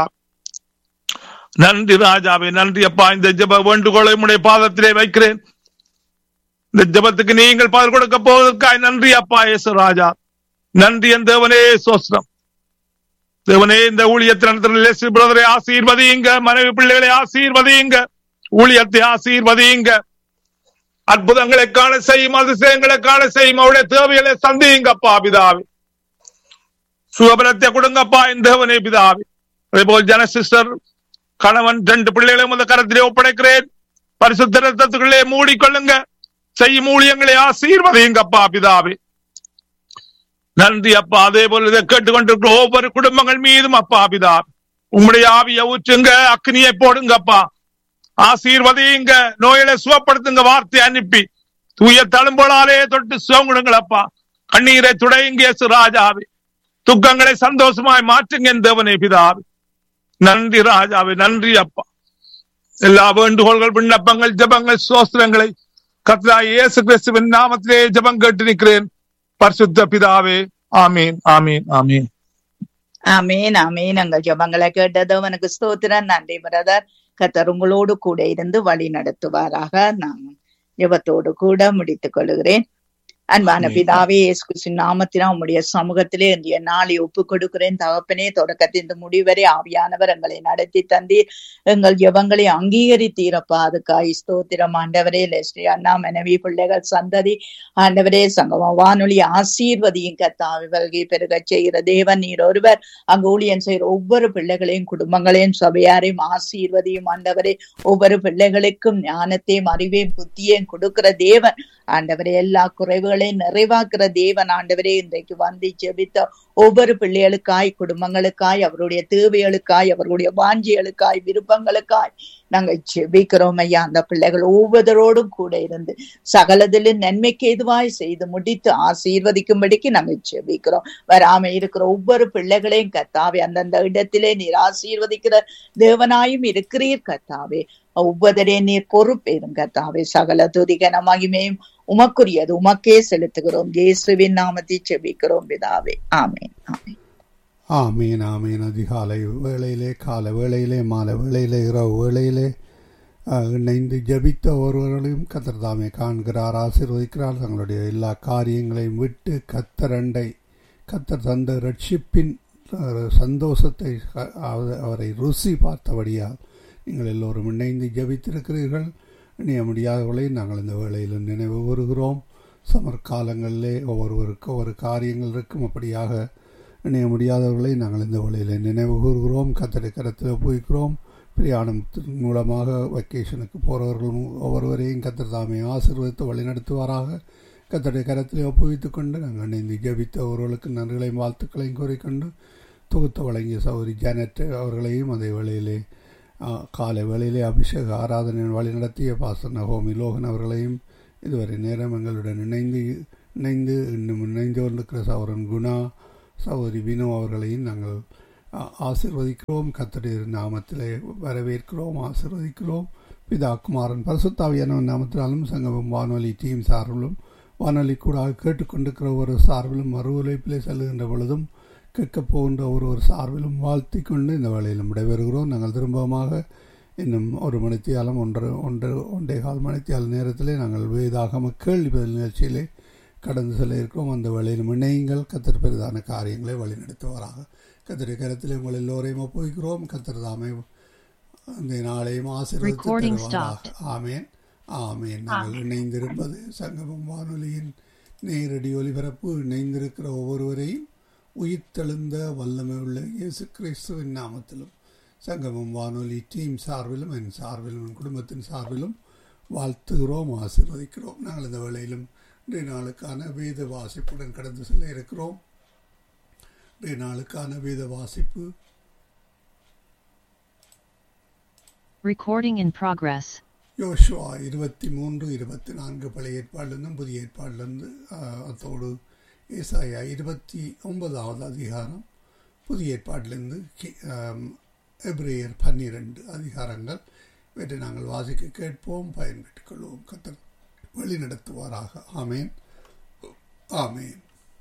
நன்றி ராஜாவே நன்றி அப்பா இந்த ஜப வேண்டுகோளை உடைய பாதத்திலே வைக்கிறேன் இந்த ஜபத்துக்கு நீங்கள் பதில் கொடுக்க போவதற்காக நன்றி அப்பா இயேசு ராஜா நன்றி என் தேவனே சோஸ்ரம் தேவனே இந்த ஊழியத்தின் பிரதரை ஆசீர்வதியுங்க மனைவி பிள்ளைகளை ஆசீர்வதியுங்க ஊழியத்தை ஆசீர்வதியுங்க அற்புதங்களை காண செய்யும் அதிசயங்களை காண செய்யும் அவருடைய தேவைகளை சந்தியுங்கப்பா பிதாவி சுகபலத்தை கொடுங்கப்பா என் தேவனே பிதாவி அதே போல் ஜன சிஸ்டர் கணவன் ரெண்டு பிள்ளைகளை முதல் கரத்திலே ஒப்படைக்கிறேன் பரிசுத்த ரத்தத்துக்குள்ளே மூடிக்கொள்ளுங்க செய்யும் ஊழியங்களை ஆசீர்வதியுங்கப்பா பிதாவே நன்றி அப்பா அதே போல இதை கேட்டுக்கொண்டிருக்கிற ஒவ்வொரு குடும்பங்கள் மீதும் அப்பா பிதா உம்முடைய ஆவிய ஊற்றுங்க அக்னியை போடுங்கப்பா ஆசீர்வதியுங்க நோயில சுகப்படுத்துங்க வார்த்தை அனுப்பி தூய தழும்போலாலே தொட்டு சுகங்குடுங்களப்பா கண்ணீரை துடையுங்க ராஜாவே துக்கங்களை சந்தோஷமாய் மாற்றுங்க என் தேவனே பிதாவே நன்றி ராஜாவே நன்றி அப்பா எல்லா வேண்டுகோள்கள் விண்ணப்பங்கள் ஜபங்கள் சோஸ்திரங்களை கத்ரா இயேசு கிறிஸ்துவின் நாமத்திலே ஜபம் கேட்டு நிற்கிறேன் பரிசுத்த பிதாவே ஆமீன் ஆமீன் ஆமீன் ஆமீன் ஆமீன் எங்கள் ஜபங்களை கேட்டது உனக்கு ஸ்தோத்திரம் நன்றி பிரதர் கத்தர் உங்களோடு கூட இருந்து வழி நடத்துவாராக நான் ஜபத்தோடு கூட முடித்துக் கொள்கிறேன் அன்பான பிதாவே இயேசு நாமத்தினா உம்முடைய சமூகத்திலே இன்றைய நாளை ஒப்பு கொடுக்கிறேன் தகப்பனே தொடக்கத்தின் முடிவரை ஆவியானவர் எங்களை நடத்தி தந்தீர் எங்கள் ஜபங்களை அங்கீகரித்தீரப்பா அதுக்காய் ஸ்தோத்திரம் ஆண்டவரே லெஸ்ரீ அண்ணா மனைவி பிள்ளைகள் சந்ததி ஆண்டவரே சங்கம வானொலி ஆசீர்வதியும் கத்தாவி வல்கை பெருக செய்கிற தேவன் நீர் ஒருவர் அங்கு ஊழியன் செய்கிற ஒவ்வொரு பிள்ளைகளையும் குடும்பங்களையும் சபையாரையும் ஆசீர்வதியும் ஆண்டவரே ஒவ்வொரு பிள்ளைகளுக்கும் ஞானத்தையும் அறிவையும் புத்தியையும் கொடுக்கிற தேவன் ஆண்டவரே எல்லா குறைவுகள் தேவைகளை நிறைவாக்குற தேவன் ஆண்டவரே இன்றைக்கு வந்து ஜெபித்த ஒவ்வொரு பிள்ளைகளுக்காய் குடும்பங்களுக்காய் அவருடைய தேவைகளுக்காய் அவர்களுடைய வாஞ்சிகளுக்காய் விருப்பங்களுக்காய் நாங்க ஜெபிக்கிறோம் ஐயா அந்த பிள்ளைகள் ஒவ்வொருவரோடும் கூட இருந்து சகலதிலும் நன்மைக்கு எதுவாய் செய்து முடித்து ஆசீர்வதிக்கும்படிக்கு நாங்க ஜெபிக்கிறோம் வராம இருக்கிற ஒவ்வொரு பிள்ளைகளையும் கத்தாவே அந்தந்த இடத்திலே நீர் ஆசீர்வதிக்கிற தேவனாயும் இருக்கிறீர் கத்தாவே ஒவ்வொருவரே நீர் பொறுப்பேறும் கத்தாவே சகல துதிகன மகிமையும் உமக்குரியது உமக்கே செலுத்துகிறோம் இயேசுவின் நாமத்தை செபிக்கிறோம் பிதாவே ஆமேன் ஆமேன் ஆமீன் ஆமீன் அதிகாலை வேளையிலே கால வேளையிலே மாலை வேளையிலே இரவு வேளையிலே அஹ், இணைந்து ஜபித்த ஒருவர்களையும் கத்தர் தாமே காண்கிறார் ஆசீர்வதிக்கிறார் தங்களுடைய எல்லா காரியங்களையும் விட்டு கத்தரண்டை கத்தர் தந்த ரட்சிப்பின் அஹ், சந்தோஷத்தை அஹ், அவ- அவரை ருசி பார்த்தபடியால் நீங்கள் எல்லோரும் இணைந்து ஜபித்திருக்கிறீர்கள் இணைய முடியாதவர்களை நாங்கள் இந்த வேளையில் நினைவு கூறுகிறோம் சமர் காலங்களிலே ஒவ்வொருவருக்கு ஒவ்வொரு காரியங்கள் இருக்கும் அப்படியாக இணைய முடியாதவர்களை நாங்கள் இந்த வழியில் நினைவு கூறுகிறோம் கத்தடை கரத்தில் ஒப்புவிக்கிறோம் பிரயாணத்தின் மூலமாக வெக்கேஷனுக்கு போகிறவர்களும் ஒவ்வொருவரையும் கத்தர் தாமே ஆசீர்வதித்து வழிநடத்துவாராக கத்தடை கரத்தில் ஒப்புவித்துக் கொண்டு நாங்கள் இணைந்து ஜெபித்த ஒருவர்களுக்கு நன்றிகளையும் வாழ்த்துக்களையும் கூறிக்கொண்டு தொகுத்து வழங்கிய சௌரி ஜானட் அவர்களையும் அதே வேளையிலே ஆ, காலை வேளையிலே அபிஷேக ஆராதனை வழிநடத்திய பாச நகோமி லோகன் அவர்களையும் இதுவரை நேரம் எங்களுடன் இணைந்து இணைந்து இன்னும் இணைந்து கொண்டிருக்கிற சௌரன் குணா சகோதரி வினோ அவர்களையும் நாங்கள் ஆ- ஆசீர்வதிக்கிறோம் கத்தடைய நாமத்திலே வரவேற்கிறோம் ஆசீர்வதிக்கிறோம் பிதா குமாரன் பரிசுத்தாவியான நாமத்தினாலும் சங்கமம் வானொலி டீம் சார்பிலும் வானொலி கூட கேட்டுக்கொண்டிருக்கிற ஒரு சார்பிலும் மறு உழைப்பிலே செல்லுகின்ற பொழுதும் கேட்கப் போகின்ற ஒரு ஒரு சார்பிலும் வாழ்த்தி கொண்டு இந்த வேளையிலும் விடைபெறுகிறோம் நாங்கள் திரும்பமாக இன்னும் ஒரு மணித்தியாலம் ஒன்று ஒன்று ஒன்றே கால் மணித்தியால நேரத்திலே நாங்கள் வேதாகம கேள்வி பதில் நிகழ்ச்சியிலே கடந்து செல்ல இருக்கிறோம் அந்த வேளையிலும் இணையுங்கள் கத்தர் பெரிதான காரியங்களை வழிநடத்துவாராக கத்திரி கரத்தில் உங்கள் எல்லோரையும் ஒப்புவிக்கிறோம் கத்தர் தாமே அந்த நாளையும் ஆசீர்வதித்து Recording தருவாராக. ஆமேன் ஆமேன் நாங்கள் இணைந்திருப்பது சங்கமம் வானொலியின் நேரடி ஒலிபரப்பு இணைந்திருக்கிற ஒவ்வொருவரையும் உயிர்த்தெழுந்த வல்லமை உள்ள இயேசு கிறிஸ்துவின் நாமத்திலும் சங்கமம் வானொலி டீம் சார்பிலும் என் சார்பிலும் என் குடும்பத்தின் சார்பிலும் வாழ்த்துகிறோம் ஆசீர்வதிக்கிறோம் நாங்கள் இந்த வேளையிலும் இன்றைய நாளுக்கான வேத வாசிப்புடன் கடந்து செல்ல இருக்கிறோம் இன்றைய நாளுக்கான வேத வாசிப்பு Recording in progress. யோசுவா இருபத்தி மூன்று இருபத்தி நான்கு பழைய ஏற்பாடிலிருந்தும் புதிய ஏற்பாடிலிருந்து ஆஹ், அத்தோடு ஏசாயா இருபத்தி ஒன்பதாவது அதிகாரம் புதிய ஏற்பாட்டிலிருந்து கி- ஆம், எபிரேயர் பன்னிரண்டு அதிகாரங்கள் இவற்றை நாங்கள் வாசிக்க கேட்போம் பயன்பெற்றுக் கொள்வோம் கத்தர் வழி நடத்துவாராக ஆமேன் ஆமேன்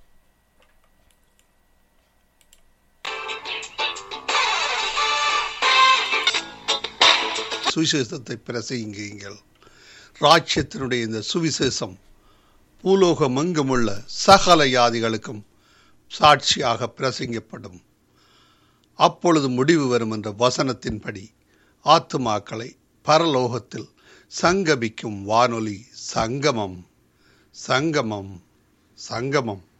சுவிசேஷத்தை பிரசங்கியுங்கள் ராஜ்யத்தினுடைய இந்த சுவிசேஷம் பூலோகமெங்குமுள்ள சகல யாதிகளுக்கும் சாட்சியாக பிரசங்கப்படும் அப்பொழுது முடிவு வரும் என்ற வசனத்தின்படி ஆத்துமாக்களை பரலோகத்தில் சங்கமிக்கும் வானொலி சங்கமம் சங்கமம் சங்கமம்